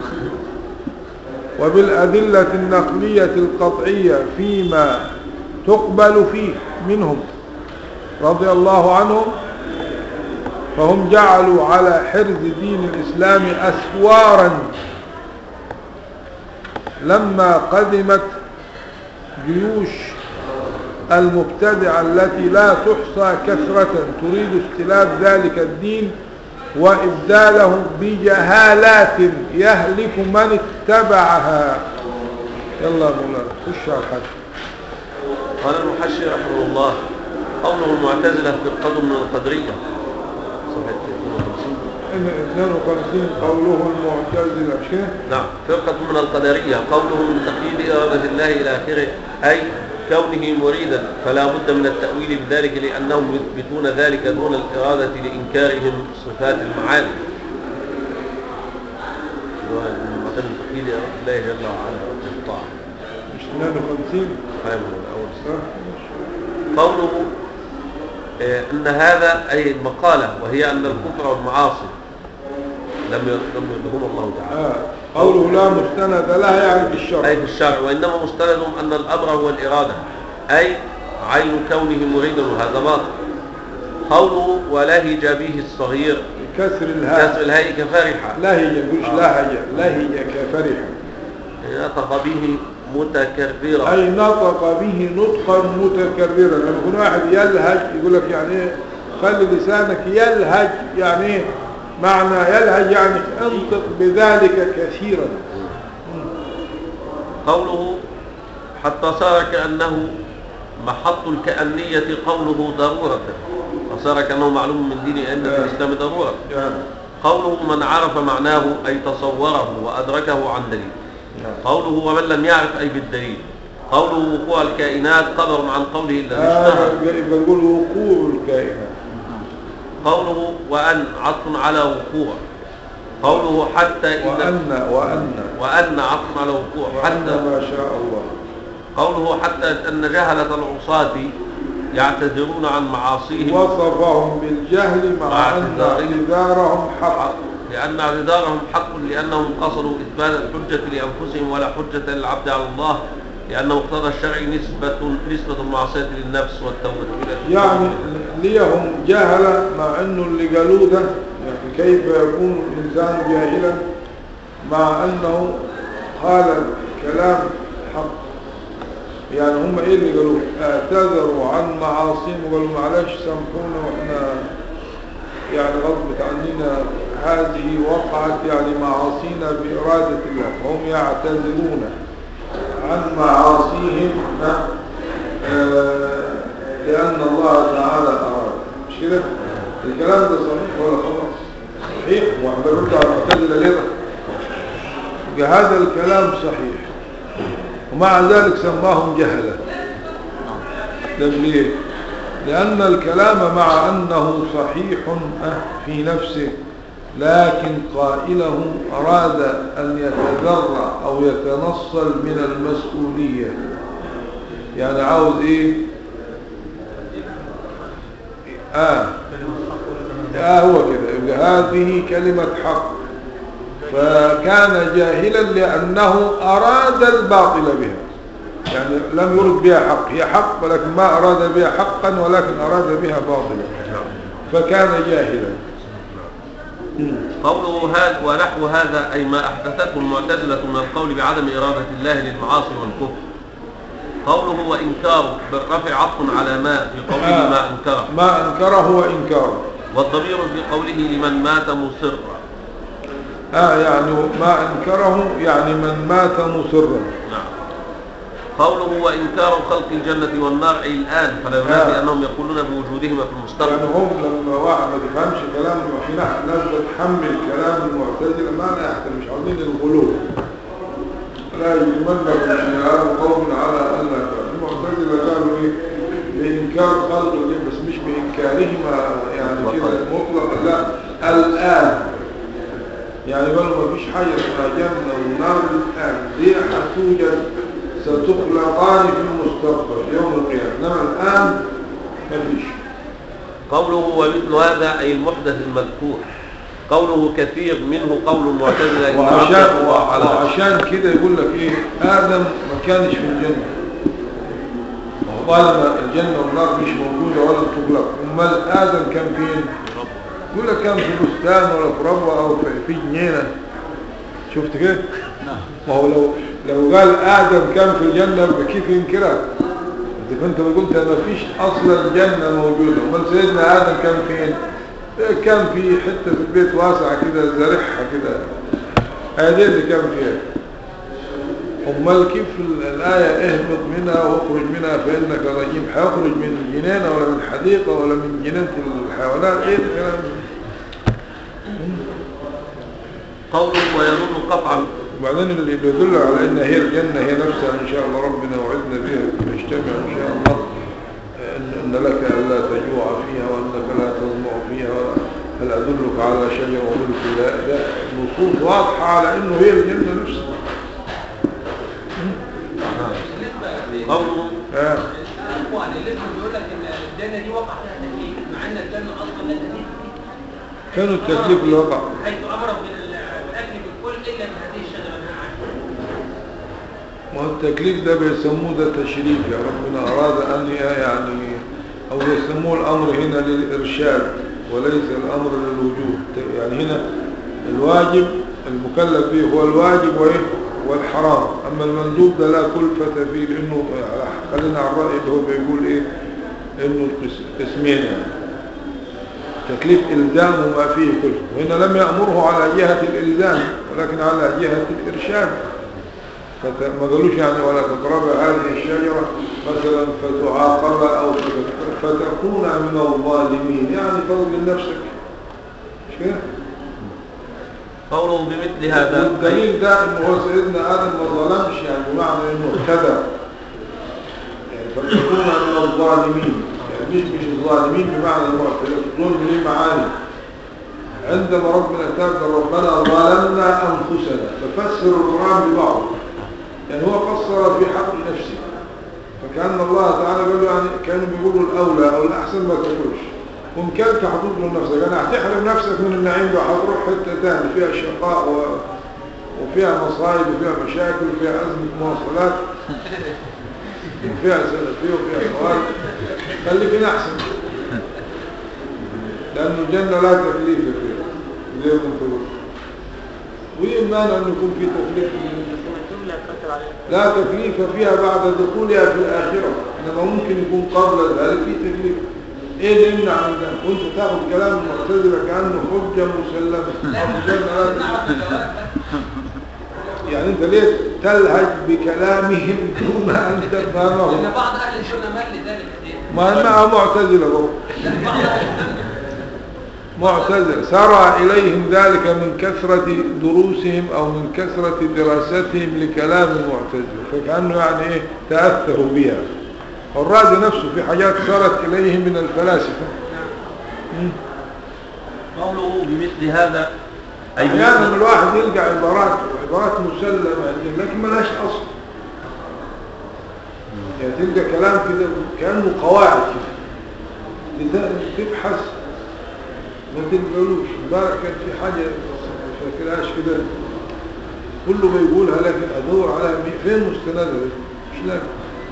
وبالأدلة النقلية القطعية فيما تقبل فيه منهم رضي الله عنهم فهم جعلوا على حرز دين الإسلام أسوارا لما قدمت جيوش المبتدعة التي لا تحصى كثرة تريد استلاب ذلك الدين وإبداله بجهالات يهلك من اتبعها يلا مولانا خش على الحج قال المحشي رحمه الله قوله المعتزلة فرقة من القدرية صفحة 52 قوله المعتزلة شيء نعم فرقة من القدرية قوله من تقييد إرادة الله إلى آخره أي كونه مريدا فلا بد من التأويل بذلك لأنهم يثبتون ذلك دون الإرادة لإنكارهم صفات المعاني مثل تقييد إرادة الله جل وعلا بالطاعة مش 52 فاهم الأول صح قوله آه، أن هذا أي المقالة وهي أن الكفر والمعاصي لم لم يرضهم الله تعالى آه. قوله لا مستند لها يعني في الشرع أي في الشرع وإنما مستندهم أن الأمر هو الإرادة أي عين كونه مريدا وهذا باطل قوله ولهج به الصغير كسر الهاء كسر الهاء كفرحة لهج مش لهج لهج كفرح نطق به متكررا أي نطق به نطقا متكررا لما يكون واحد يلهج يقول لك يعني ايه خلي لسانك يلهج يعني ايه معنى يلهج يعني انطق بذلك كثيرا قوله حتى صار كأنه محط الكأنية قوله ضرورة فصار كأنه معلوم من دين أن في الإسلام ضرورة يعني قوله من عرف معناه أي تصوره وأدركه عن دليل قوله ومن لم يعرف أي بالدليل قوله وقوع الكائنات خبر عن قوله الذي هذا اشتهر يبقى نقول وقوع الكائنات قوله وأن عطف على وقوع قوله حتى إذا وأن وأن وأن عطف على وقوع وأن حتى ما شاء الله قوله حتى أن جهلة العصاة يعتذرون عن معاصيهم وصفهم بالجهل مع مع أن اعتذارهم. اعتذارهم حق لأن اعتذارهم حق لأنهم قصروا إثبات الحجة لأنفسهم ولا حجة للعبد على الله لأن مقتضى الشرع نسبة نسبة المعصية للنفس والتوبة إلى يعني ليهم جهل مع انه اللي قالوه ده يعني كيف يكون الانسان جاهلا مع انه قال كلام حق يعني هم ايه اللي قالوه اعتذروا عن معاصيهم وقالوا معلش سامحونا واحنا يعني غضبت عننا هذه وقعت يعني معاصينا بإرادة الله فهم يعتذرون عن معاصيهم آه، لأن الله تعالى أراد مش كده الكلام ده صحيح ولا خلاص صحيح واحنا بنرد على المعتزلة ليه يبقى هذا الكلام صحيح ومع ذلك سماهم جهلة ده ليه لأن الكلام مع أنه صحيح آه، في نفسه لكن قائله أراد أن يتذرع أو يتنصل من المسؤولية يعني عاوز إيه آه آه هو كده يبقى هذه كلمة حق فكان جاهلا لأنه أراد الباطل بها يعني لم يرد بها حق هي حق ولكن ما أراد بها حقا ولكن أراد بها باطلا فكان جاهلا مم. قوله هذا ونحو هذا أي ما أحدثته المعتزلة من القول بعدم إرادة الله للمعاصي والكفر قوله وإنكاره بالرفع عطف على ما في قوله آه. ما أنكره ما أنكره وإنكاره والضمير في قوله لمن مات مصرا آه يعني ما أنكره يعني من مات مصرا نعم قوله وإنكار خلق الجنة والنار أي الآن فلا ينافي آه. أنهم يقولون بوجودهما في يعني المستقبل هم لما واحد ما تفهمش كلام في ناس ناس بتحمل كلام المعتزلة ما نحن مش عاوزين الغلو لا يتمنى شنعان قوم على أن المعتزلة قالوا إيه بإنكار خلق الجنة بس مش بإنكارهما يعني كده مطلقا لا الآن يعني قالوا ما فيش حاجة اسمها جنة ونار الآن دي هتوجد ستخلقان في المستقبل يوم القيامة إنما الآن ما فيش قوله ومثل هذا أي المحدث المذكور قوله كثير منه قول المعتزلة إن وعشان, عبد الله على وعشان كده يقول لك ايه ادم ما كانش في الجنة طالما الجنة والنار مش موجودة ولا تطلق امال ادم كان فين يقول لك كان في بستان ولا في ربوة او في, في جنينة شفت كده نعم ما هو لو لو قال ادم كان في الجنة يبقى كيف ينكرها انت كنت قلت ما فيش اصلا جنة موجودة امال سيدنا ادم كان فين كان في حتة في البيت واسعة كده زرعها كده هذه اللي كان فيها امال كيف ال- الآية اهبط منها واخرج منها فإنك رجيم هيخرج من جنينة ولا من حديقة ولا من جنينة الحيوانات ايه الكلام ده؟ قوله ويظن قطعا وبعدين اللي يدل على ان هي الجنة هي نفسها ان شاء الله ربنا وعدنا بها نجتمع ان شاء الله ان, إن لك الا تجوع فيها وانك لا تظمع فيها هل ادلك على شجر وملك لا ده نصوص واضحة على انه هي الجنة نفسها قوله آه. الاخوان اللي اسمه بيقول لك ان الجنه دي وقع فيها تكليف مع ان الجنه اصلا لا تكليف كانوا التكليف اللي وقع حيث امروا بالاكل بالكل الا من هذه الشجره منها عنه ما هو التكليف ده بيسموه ده تشريف يا ربنا أراد أن يعني أو يسموه الأمر هنا للإرشاد وليس الأمر للوجوب يعني هنا الواجب المكلف به هو الواجب وإيه والحرام أما المندوب ده لا كلفة فيه لأنه خلينا على الرأي اللي هو بيقول إيه إنه القس- قسمين يعني تكليف إلزام وما فيه كلفة وهنا لم يأمره على جهة الإلزام ولكن على جهة الإرشاد فت- ما قالوش يعني ولا تقرب هذه الشجرة مثلا فتعاقب أو فت- فتكون من الظالمين يعني تظلم نفسك مش كده؟ قوله بمثل هذا أي والدليل ده انه هو سيدنا آدم ما ظلمش يعني بمعنى انه اهتدى الظالمين يعني مش مش الظالمين بمعنى المعتدل الظلم ليه معاني عندما ربنا تاب ربنا ظلمنا أنفسنا ففسر القرآن ببعضه يعني هو قصر في حق نفسه فكأن الله تعالى قال له يعني كانوا بيقولوا الأولى أو الأحسن ما تقولش ومكانك هتظلم نفسك يعني هتحرم نفسك من النعيم ده هتروح حتة تاني فيها شقاء و... وفيها مصايب وفيها مشاكل وفيها أزمة مواصلات وفيها سلفية وفيها خوارج خليك هنا أحسن لأن الجنة لا تكليف فيها زي ما انت قلت وإيمان أن يكون في تكليف الجملة تأثر عليها لا تكليف فيها بعد دخولها في الآخرة إنما ممكن يكون قبل ذلك في تكليف ايه اللي يمنع من ده وانت تاخد كلام المعتزله كانه حجه مسلمه الجنة لا تكليف. يعني انت ليه تلهج بكلامهم دون ان تفهمهم بعض أهل السنة مال لذلك كثير ما ما معتزله برضه معتزل سرى إليهم ذلك من كثرة دروسهم أو من كثرة دراستهم لكلام المعتزل فكأنه يعني إيه تأثروا بها والرازي نفسه في حاجات صارت إليهم من الفلاسفة مم. قوله بمثل هذا أي أحيانا بمثل الواحد يلقى عبارات عبارات مسلمة لكن ما لهاش أصل يعني تلقى كلام كده كأنه قواعد كده لت- تبحث ما تلقلوش امبارح كان في حاجة ما فاكرهاش كده كله بيقولها لكن أدور على مين- فين مستندها دي؟ مش لاقي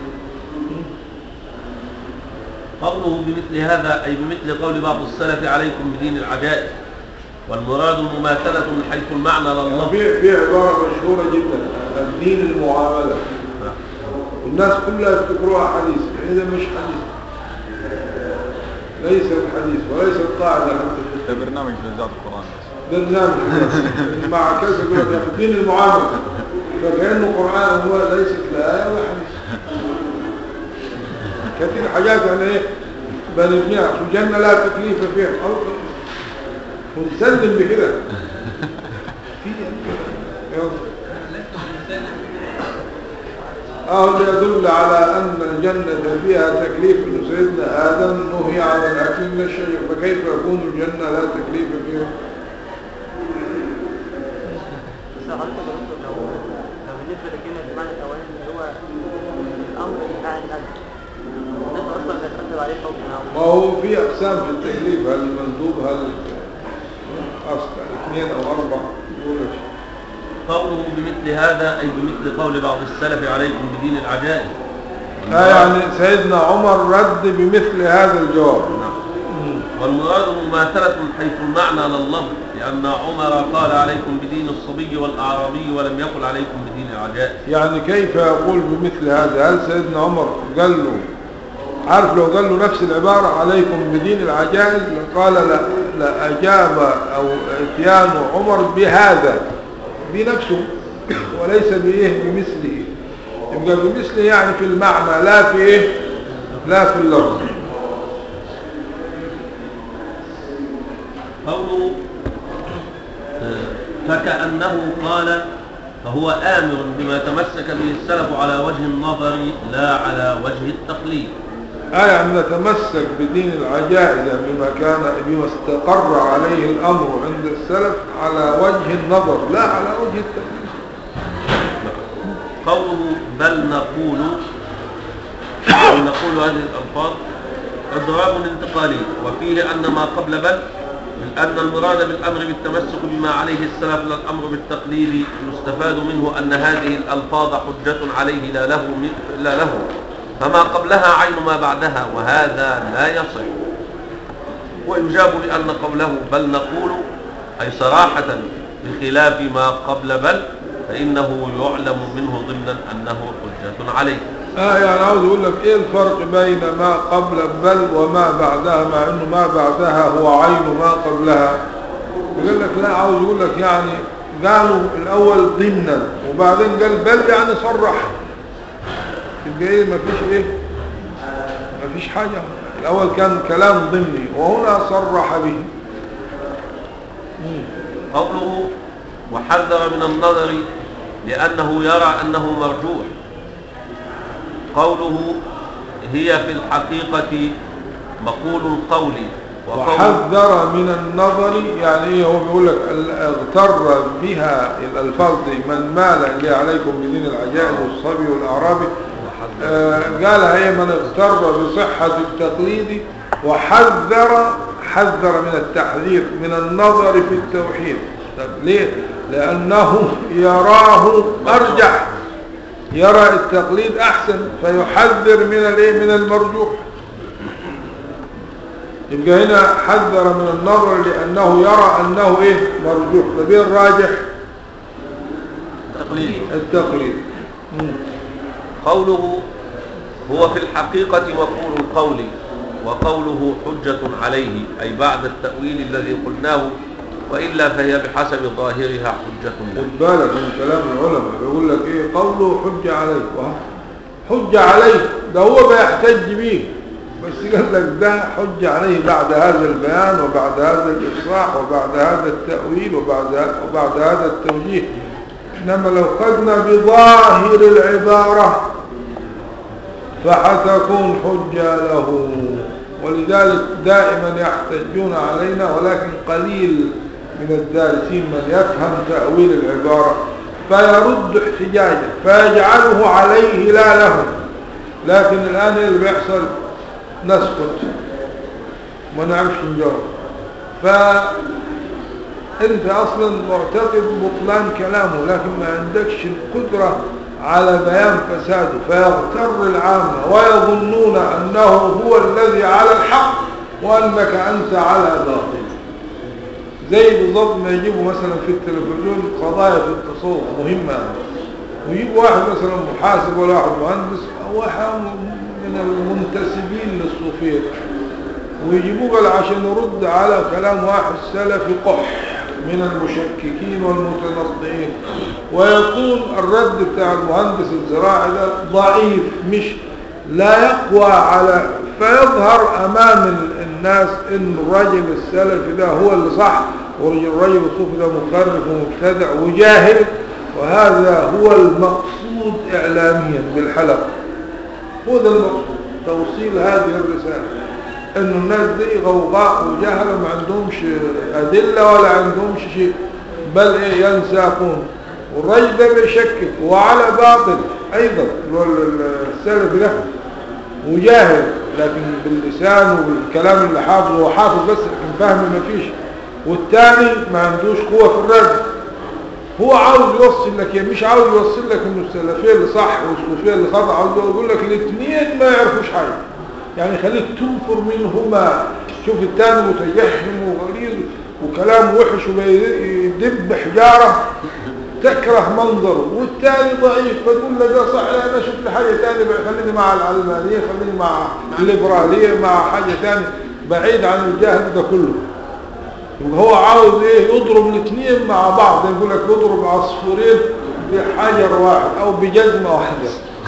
قوله بمثل هذا أي بمثل قول بعض السلف عليكم بدين العجائب والمراد مماثلة من حيث المعنى يعني لله في في عبارة مشهورة جدا الدين المعاملة والناس كلها يفتكروها حديث يعني ده مش حديث ليس الحديث وليس القاعدة حتى ده برنامج في إذاعة القرآن بس برنامج مع كذا يقول لك يا أخي الدين المعاملة فكأنه قرآن هو ليست لا آية ولا حديث كثير حاجات يعني ايه بنبنيها في الجنة لا تكليف فيها أو ونسلم بكده في يلا. اه اللي يدل على ان الجنة فيها تكليف ان سيدنا ادم نهي عن الاكل من الشجر فكيف يكون الجنة لا تكليف فيها بس حضرتك يا دكتور لو لو بالنسبة للكلمة المعنى الأولاني اللي هو الأمر بتاع الأمر الناس أصلا بترتب عليه حكم ما أو هو في اقسام في التكليف هل المندوب هل اصلا اثنين او اربع يقول لك قوله بمثل هذا أي بمثل قول بعض السلف عليكم بدين العجائب آه يعني سيدنا عمر رد بمثل هذا الجواب نعم. والمراد مماثلة من حيث المعنى لله لأن عمر قال عليكم بدين الصبي والأعرابي ولم يقل عليكم بدين العجائب يعني كيف يقول بمثل هذا هل سيدنا عمر قال له عارف لو قال له نفس العبارة عليكم بدين العجائز قال لا, لا أجاب أو اتيان عمر بهذا بنفسه وليس بإيه بمثله يبقى بمثله يعني في المعنى لا في إيه لا في اللفظ قوله آه، فكأنه قال فهو آمر بما تمسك به السلف على وجه النظر لا على وجه التقليد آه يعني نتمسك بدين العجائز بما كان بما استقر عليه الأمر عند السلف على وجه النظر لا على وجه التقليد قوله بل نقول بل نقول هذه الألفاظ إضراب انتقالي وفيه أن ما قبل بل من أن المراد بالأمر بالتمسك بما عليه السلف لا الأمر بالتقليد يستفاد منه أن هذه الألفاظ حجة عليه لا له لا له فما قبلها عين ما بعدها وهذا لا يصح ويجاب لأن قوله بل نقول أي صراحة بخلاف ما قبل بل فإنه يعلم منه ضمنا أنه حجة عليه آه يعني عاوز يقول لك ايه الفرق بين ما قبل بل وما بعدها مع انه ما بعدها هو عين ما قبلها يقول لك لا عاوز يقول لك يعني قالوا الاول ضمنا وبعدين قال بل يعني صرح يبقى ايه مفيش ايه مفيش حاجة الاول كان كلام ضمني وهنا صرح به مم. قوله وحذر من النظر لأنه يرى أنه مرجوح قوله هي في الحقيقة مقول قولي وقول وحذر من النظر يعني ايه هو بيقول لك ال- اغتر بها الالفاظ دي من مال اللي عليكم بدين العجائز والصبي والاعرابي آه قالها ايه من اغتر بصحة التقليد وحذر حذر من التحذير من النظر في التوحيد طب ليه لانه يراه ارجح يرى التقليد احسن فيحذر من الايه من المرجوح يبقى هنا حذر من النظر لأنه يرى أنه إيه مرجوح فبين الراجح تقليد التقليد مم. قوله هو في الحقيقة مقول قولي وقوله حجة عليه أي بعد التأويل الذي قلناه وإلا فهي بحسب ظاهرها حجة له خد بالك من كلام العلماء بيقول لك إيه قوله حجة عليه وها. حجة عليه ده هو بيحتج به بس قال لك ده حجة عليه بعد هذا البيان وبعد هذا الإصلاح وبعد هذا التأويل وبعد وبعد هذا التوجيه إنما لو خدنا بظاهر العبارة فحتكون حجة له ولذلك دائما يحتجون علينا ولكن قليل من الدارسين من يفهم تأويل العبارة فيرد احتجاجه فيجعله عليه لا له لكن الآن اللي بيحصل نسكت ما نعرفش نجاوب فأنت أصلا معتقد بطلان كلامه لكن ما عندكش القدرة على بيان فساده فيغتر العامة ويظنون أنه هو الذي على الحق وأنك أنت على باطل زي بالضبط ما يجيبوا مثلا في التلفزيون قضايا في التصوف مهمة ويجيبوا واحد مثلا محاسب ولا واحد مهندس أو واحد من المنتسبين للصوفية ويجيبوه قال عشان يرد على كلام واحد سلفي قح من المشككين والمتنطعين ويكون الرد بتاع المهندس الزراعي ده ضعيف مش لا يقوى على فيظهر امام ال- الناس ان الرجل السلفي ده هو اللي صح والرجل الصوفي ده مخرف ومبتدع وجاهل وهذا هو المقصود اعلاميا بالحلقه هو ده المقصود توصيل هذه الرسالة ان الناس دي غوغاء وجهلة ما عندهمش ادلة ولا عندهمش شيء بل ايه ينساقون والرجل ده بيشكك وعلى باطل ايضا اللي هو السلف ده وجاهل لكن باللسان وبالكلام اللي حافظه هو حافظ بس لكن فهم ما فيش والتاني ما عندوش قوة في الرد هو عاوز يوصل لك يعني مش عاوز يوصل لك انه السلفيه اللي صح والصوفيه اللي خطا عاوز يقول لك الاثنين ما يعرفوش حاجه يعني خليك تنفر منهما شوف الثاني متجهم وغليظ وكلامه وحش ويدب حجاره تكره منظره والثاني ضعيف فتقول له ده صح لا انا اشوف لي حاجه ثانيه خليني مع العلمانيه خليني مع الليبراليه مع حاجه ثانيه بعيد عن الجهل ده كله وهو عاوز ايه يضرب الاثنين مع بعض يقول لك يضرب عصفورين بحجر واحد او بجزمه واحده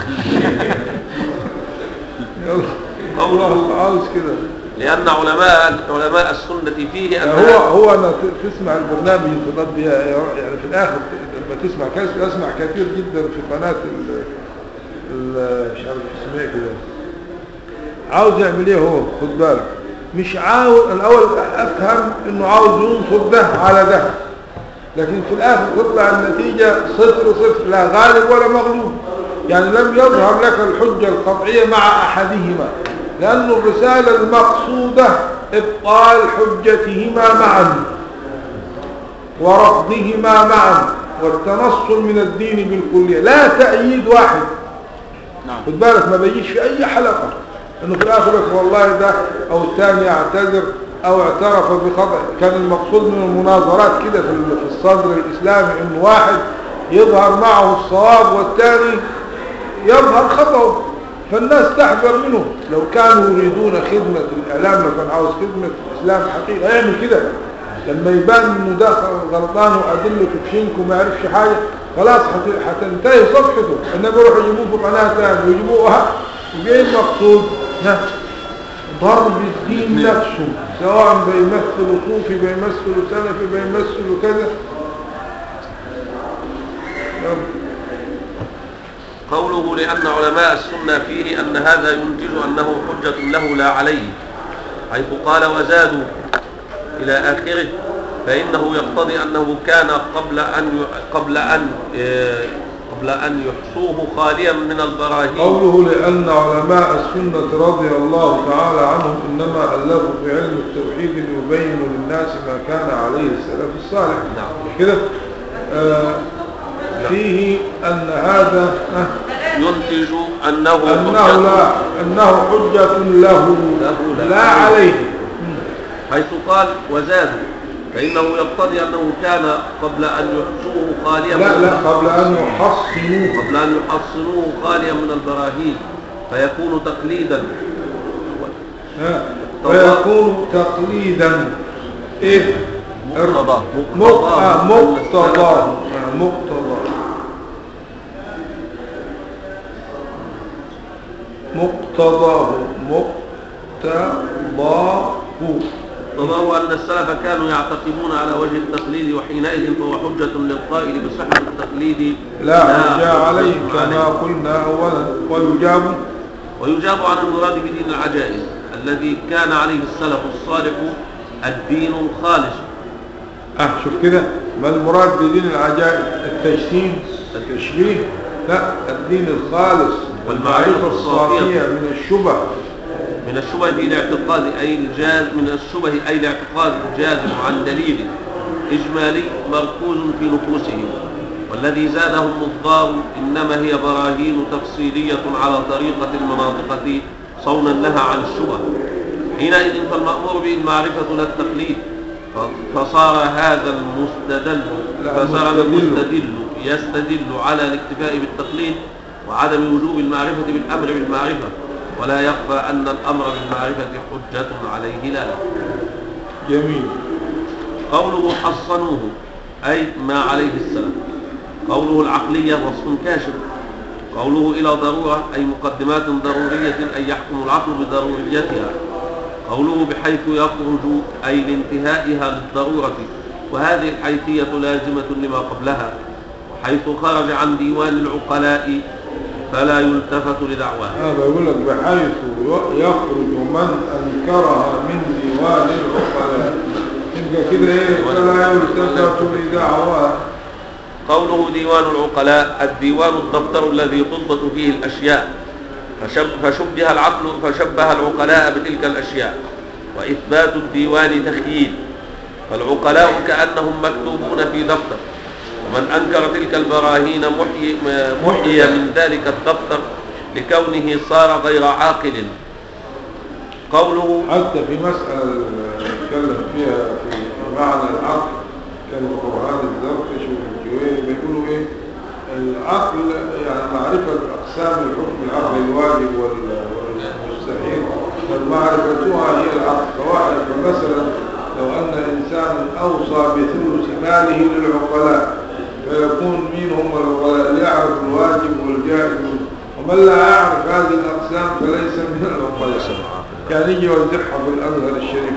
يلا الله عاوز كده لأن علماء علماء السنة فيه أن هو هو انا ت- تسمع البرنامج تضب يعني في الاخر ت- لما تسمع كذا اسمع كثير جدا في قناه ال ال- مش عارف اسمها إيه كده عاوز يعمل ايه هو خد بالك مش عاوز الاول افهم انه عاوز ينصر ده على ده لكن في الاخر تطلع النتيجة صفر صفر لا غالب ولا مغلوب يعني لم يظهر لك الحجة القطعية مع احدهما لان الرسالة المقصودة ابطال حجتهما معا ورفضهما معا والتنصل من الدين بالكلية لا تأييد واحد نعم خد بالك ما بيجيش في اي حلقة انه في الاخر يقول والله ده او الثاني يعتذر او اعترف بخطأ كان المقصود من المناظرات كده في ال- في الصدر الاسلامي انه واحد يظهر معه الصواب والثاني يظهر خطأه فالناس تحذر منه لو كانوا يريدون خدمة الاعلام لو كان عاوز خدمة الاسلام حقيقة هيعمل كده لما يبان انه ده غلطان وادلته بشنك وما يعرفش حاجة خلاص حت- حتنتهي صفحته انما يروحوا يجيبوه في قناة ثانية ويجيبوها وجاي المقصود ها ضرب الدين نفسه سواء بيمثلوا صوفي بيمثلوا سلفي بيمثلوا كذا يلا. قوله لأن علماء السنة فيه أن هذا ينتج أنه حجة له لا عليه حيث قال وزادوا إلى آخره فإنه يقتضي أنه كان قبل أن ي- قبل أن آه، قبل أن يحصوه خاليا من البراهين قوله لأن علماء السنة رضي الله تعالى عنهم إنما ألفوا في علم التوحيد ليبين للناس ما كان عليه السلف الصالح نعم. كده آه فيه أن هذا آه ينتج أنه أنه حجة لا أنه حجة له له لا لا عليه حيث قال وزادوا فإنه يقتضي أنه كان قبل أن يحصوه خاليا لا من لا قبل أن يحصنوه قبل أن يحصنوه خاليا من البراهين فيكون تقليدا ها، ويكون تقليدا إيه مقتضاه. مق- آه، مقتضاه. مقتضاه آه، مقتضاه مقتضاه مقتضاه وهو أن السلف كانوا يعتقدون على وجه التقليد وحينئذ فهو حجة للقائل بصحة التقليد لا حجة عليه حجة كما عليه. قلنا أولا ويجاب ويجاب عن المراد بدين العجائز الذي كان عليه السلف الصالح الدين الخالص اه شوف كده ما المراد بدين العجائز التجسيم التشبيه لا الدين الخالص والمعرفة الصافية من الشبه من الشبه الاعتقاد أي الجاز من الشبه أي الاعتقاد الجازم عن دليل إجمالي مركوز في نفوسهم والذي زادهم الضار إنما هي براهين تفصيلية على طريقة المناطقة صونا لها عن الشبه حينئذ فالمأمور به المعرفة لا التقليد ف- فصار هذا المستدل لا، فصار مستدل. المستدل يستدل على الاكتفاء بالتقليد وعدم وجوب المعرفة بالأمر بالمعرفة ولا يخفى أن الأمر بالمعرفة حجة عليه لا لا جميل قوله حصنوه أي ما عليه السلام قوله العقلية وصف كاشف قوله إلى ضرورة أي مقدمات ضرورية أي يحكم العقل بضروريتها قوله بحيث يخرج أي لانتهائها للضرورة وهذه الحيثية لازمة لما قبلها وحيث خرج عن ديوان العقلاء فلا يلتفت لدعواه أنا بقول لك بحيث يخرج من أنكرها من ديوان العقلاء يبقى كده إيه فلا يلتفت لدعواه قوله ديوان العقلاء الديوان الدفتر الذي تضبط فيه الأشياء فشب فشبه العقل فشبه العقلاء بتلك الأشياء وإثبات الديوان تخييل فالعقلاء كأنهم مكتوبون في دفتر ومن أنكر تلك البراهين محيي, محيي من ذلك الدفتر لكونه صار غير عاقل قوله حتى في مسألة نتكلم فيها في معنى العقل كان القرآن الزرقش والجويني بيقولوا إيه العقل يعني معرفة أقسام الحكم العقل الواجب وال- والمستحيل ومعرفتها هي العقل فواحد فمثلا لو أن إنسانا أوصى بثلث ماله للعقلاء فيكون مين هم العقلاء اللي يعرف الواجب والجائز ومن لا يعرف هذه الأقسام فليس من العقلاء كان يجي يوزعها في الأزهر الشريف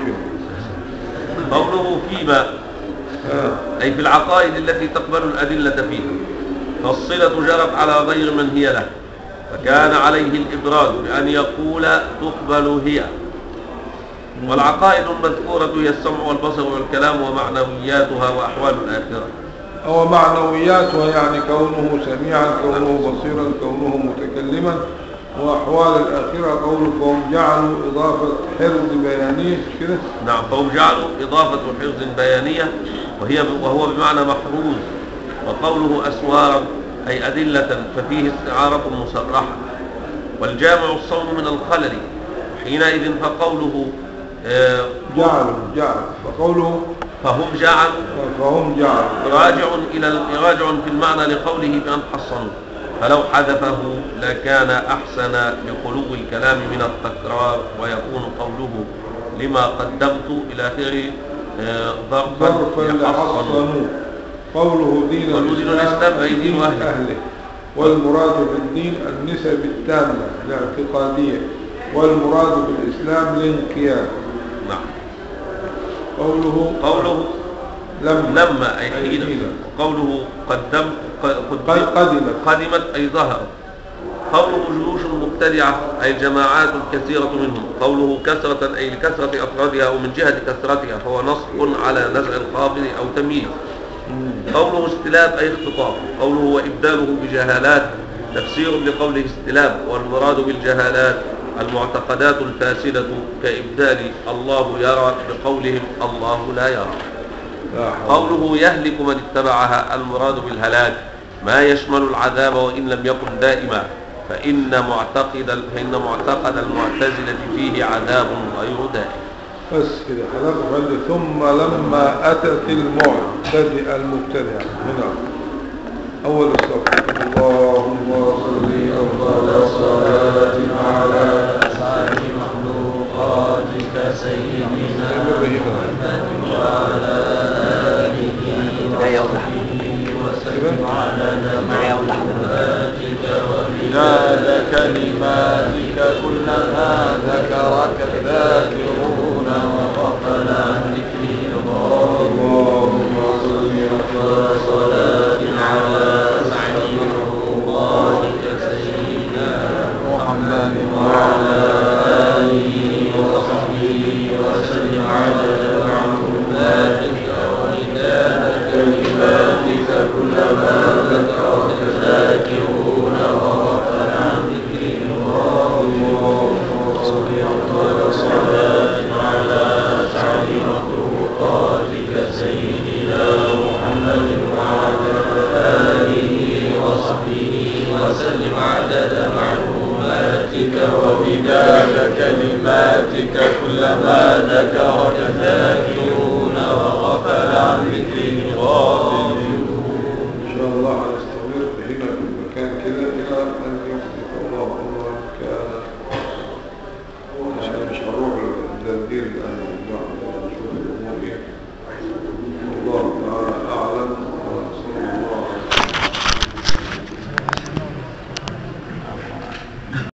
قوله فيما آه. أي في العقائد التي تقبل الأدلة فيها فالصلة جرت على غير من هي له فكان عليه الإبراز بأن يقول تقبل هي والعقائد المذكورة هي السمع والبصر والكلام ومعنوياتها وأحوال الآخرة أو معنوياتها يعني كونه سميعا كونه بصيرا كونه متكلما وأحوال الآخرة قوله فهم جعلوا إضافة حرز بيانيه مش كده نعم فهم جعلوا إضافة حفظ بيانية وهي وهو بمعنى محروز وقوله أسوارا أي أدلة ففيه استعارة مصرحة والجامع الصوم من الخلل حينئذ فقوله آه، جعلوا جعلوا فقوله فهم جعلوا فهم جعلوا راجع إلى راجع في المعنى لقوله بأن حصنوا فلو حذفه لكان أحسن لخلو الكلام من التكرار ويكون قوله لما قدمت إلى آخره آه، ظرفا ظرفا يحصنوا لحصنوا قوله دين قالوا دين الإسلام أي دين أهله. أهله والمراد بالدين النسب التامة الاعتقادية والمراد بالإسلام الانقياد نعم قوله قوله لم لما أي حين قوله قدمت ق- قد قدمت قدمت أي ظهرت قوله جيوش مبتدعة أي الجماعات الكثيرة منهم قوله كثرة أي لكثرة أفرادها أو من جهة كثرتها فهو نصب على نزع الخافض أو تمييز قوله استلاب أي اختطاف قوله وإبداله بجهالات تفسير لقوله استلاب والمراد بالجهالات المعتقدات الفاسدة كإبدال الله يرى بقولهم الله لا يرى لا حول قوله يهلك من اتبعها المراد بالهلاك ما يشمل العذاب وإن لم يكن دائما فإن معتقد فإن معتقد المعتزلة فيه عذاب غير دائم بس كده هنقف عند ثم لما أتت المعتدئ المبتدع هنا أول الصف اللهم صل أفضل صلاة على أسعد مخلوقاتك سيدنا محمد وعلى آله معايا ولا حد وسلم عدد معايا ولا حد معلوماتك ومداد كلماتك كلما ذكرك الذاكرون وغفل عن ذكره اللهم صل أفضل صلاة على أسعد مخلوقاتك سيدنا محمد وعلى آله وصحبه وسلم عدد معلوماتك ومداد كلماتك كلما ذكرك الذاكرون وغفل عن ذكره اللهم صل أفضل صلاة على أسعد مخلوقاتك سيدنا محمد وعلى آله وصحبه وسلم عدد معلوماتك وبداد كلماتك كلما ذكرك الذاكرون وغفل عن ذكره غافل